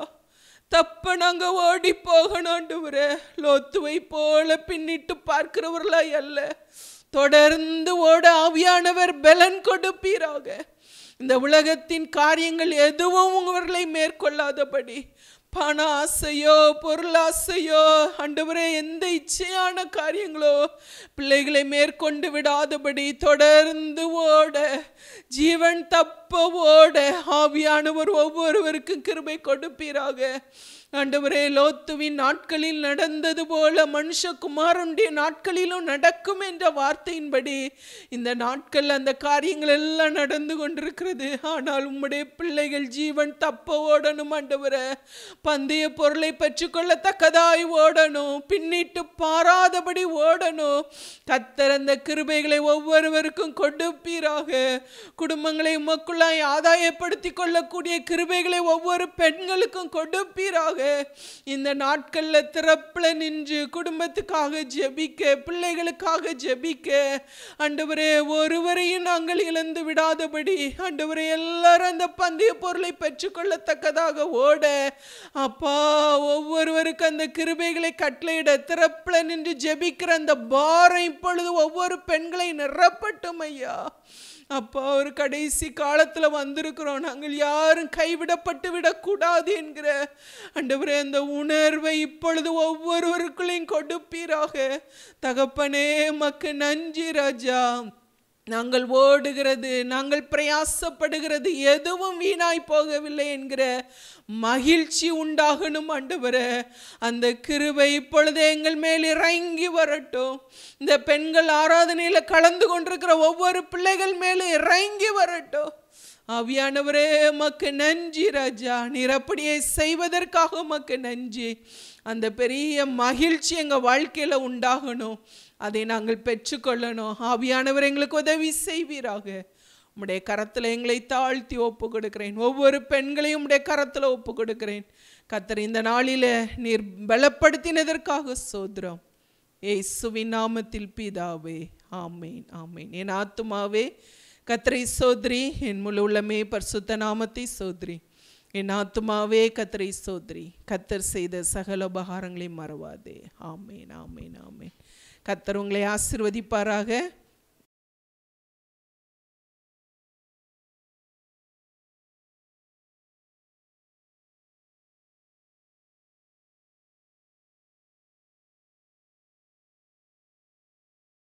தப்ப நாங்க ஓடி போகணும் ஆண்டவரே லோத்துவை போல பின்னிட்டு பார்க்கிறவர்களாய் அல்ல தொடர்ந்து ஓட ஆவியானவர் பலன் கொடுப்பீராக இந்த உலகத்தின் காரியங்கள் எதுவும் உங்களை மேற்கொள்ளாதபடி பண ஆசையோ பொருளாசையோ ஆண்டவரே எந்த இச்சையான காரியங்களோ பிள்ளைகளை மேற்கொண்டு விடாதபடி தொடர்ந்து ஓட ஜீவன் தப்ப ஓட ஆவியானவர் ஒவ்வொருவருக்கும் கிருபை கொடுப்பீராக ஆண்டவரே லோத்துவின் நாட்களில் நடந்தது போல மனுஷகுமாரனுடைய நாட்களிலும் நடக்கும் என்ற வார்த்தையின்படி இந்த நாட்கள் அந்த காரியங்கள் எல்லாம் நடந்து கொண்டிருக்கிறது ஆனால் உம்முடைய பிள்ளைகள் ஜீவன் தப்ப ஓடணும் ஆண்டவரே பந்தய பொருளை பெற்றுக்கொள்ளத்தக்கதாய் ஓடணும் பின்னிட்டு பாராதபடி ஓடணும் கத்தர் அந்த கிருபைகளை ஒவ்வொருவருக்கும் கொடுப்பீராக குடும்பங்களை உமக்குள்ளாய் ஆதாயப்படுத்தி கொள்ளக்கூடிய கிருபைகளை ஒவ்வொரு பெண்களுக்கும் கொடுப்பீராக இந்த நாட்களில் திறப்பில் நின்று குடும்பத்துக்காக ஜெபிக்க பிள்ளைகளுக்காக ஜெபிக்க ஆண்டவரே ஒருவரையும் நாங்கள் இழந்து விடாதபடி ஆண்டவரே எல்லாரும் அந்த பந்தய பொருளை பெற்றுக்கொள்ளத்தக்கதாக ஓட அப்பா ஒவ்வொருவருக்கும் அந்த கிருபைகளை கட்டளையிட திறப்பில் நின்று ஜெபிக்கிற அந்த பாரம் இப்பொழுது ஒவ்வொரு பெண்களை நிரப்பட்டும் ஐயா அப்பா ஒரு கடைசி காலத்தில் வந்திருக்கிறோம் நாங்கள் யாரும் கைவிடப்பட்டு விடக்கூடாது என்கிற ஆண்டவரே அந்த உணர்வை இப்பொழுது ஒவ்வொருவருக்குள்ளையும் கொடுப்பீராக தகப்பனே மக்கு நன்றி ராஜா நாங்கள் ஓடுகிறது நாங்கள் பிரயாசப்படுகிறது எதுவும் வீணாய் போகவில்லை என்கிற மகிழ்ச்சி உண்டாகணும் ஆண்டவரே அந்த கிருபை இப்பொழுது எங்கள் மேல் இறங்கி வரட்டும் இந்த பெண்கள் ஆராதனையில் கலந்து கொண்டிருக்கிற ஒவ்வொரு பிள்ளைகள் மேலும் இறங்கி வரட்டும் ஆவியானவரே மக்கு நன்றி ராஜா நீர் அப்படியே செய்வதற்காக மக்கு நன்றி அந்த பெரிய மகிழ்ச்சி எங்கள் வாழ்க்கையில் உண்டாகணும் அதை நாங்கள் பெற்றுக்கொள்ளணும் ஆவியானவர் எங்களுக்கு உதவி செய்வீராக உம்முடைய கரத்தில் எங்களை தாழ்த்தி ஒப்பு கொடுக்கிறேன் ஒவ்வொரு பெண்களையும் உம்முடைய கரத்தில் ஒப்பு கொடுக்கிறேன் கத்தர் இந்த நாளில் நீர் பலப்படுத்தினதற்காக சோதரம் ஏசுவின் நாமத்தில் பிதாவே ஆமேன் ஆமேன் என் ஆத்துமாவே கத்தரை சோத்ரி என் முழு உள்ளமே பரிசுத்த நாமத்தை சோத்ரி என் ஆத்துமாவே கத்தரை சோத்ரி கத்தர் செய்த சகல உபகாரங்களையும் மறவாதே ஆமேன் ஆமேன் ஆமேன் கத்தர் உங்களை ஆசிர்வதிப்பாராக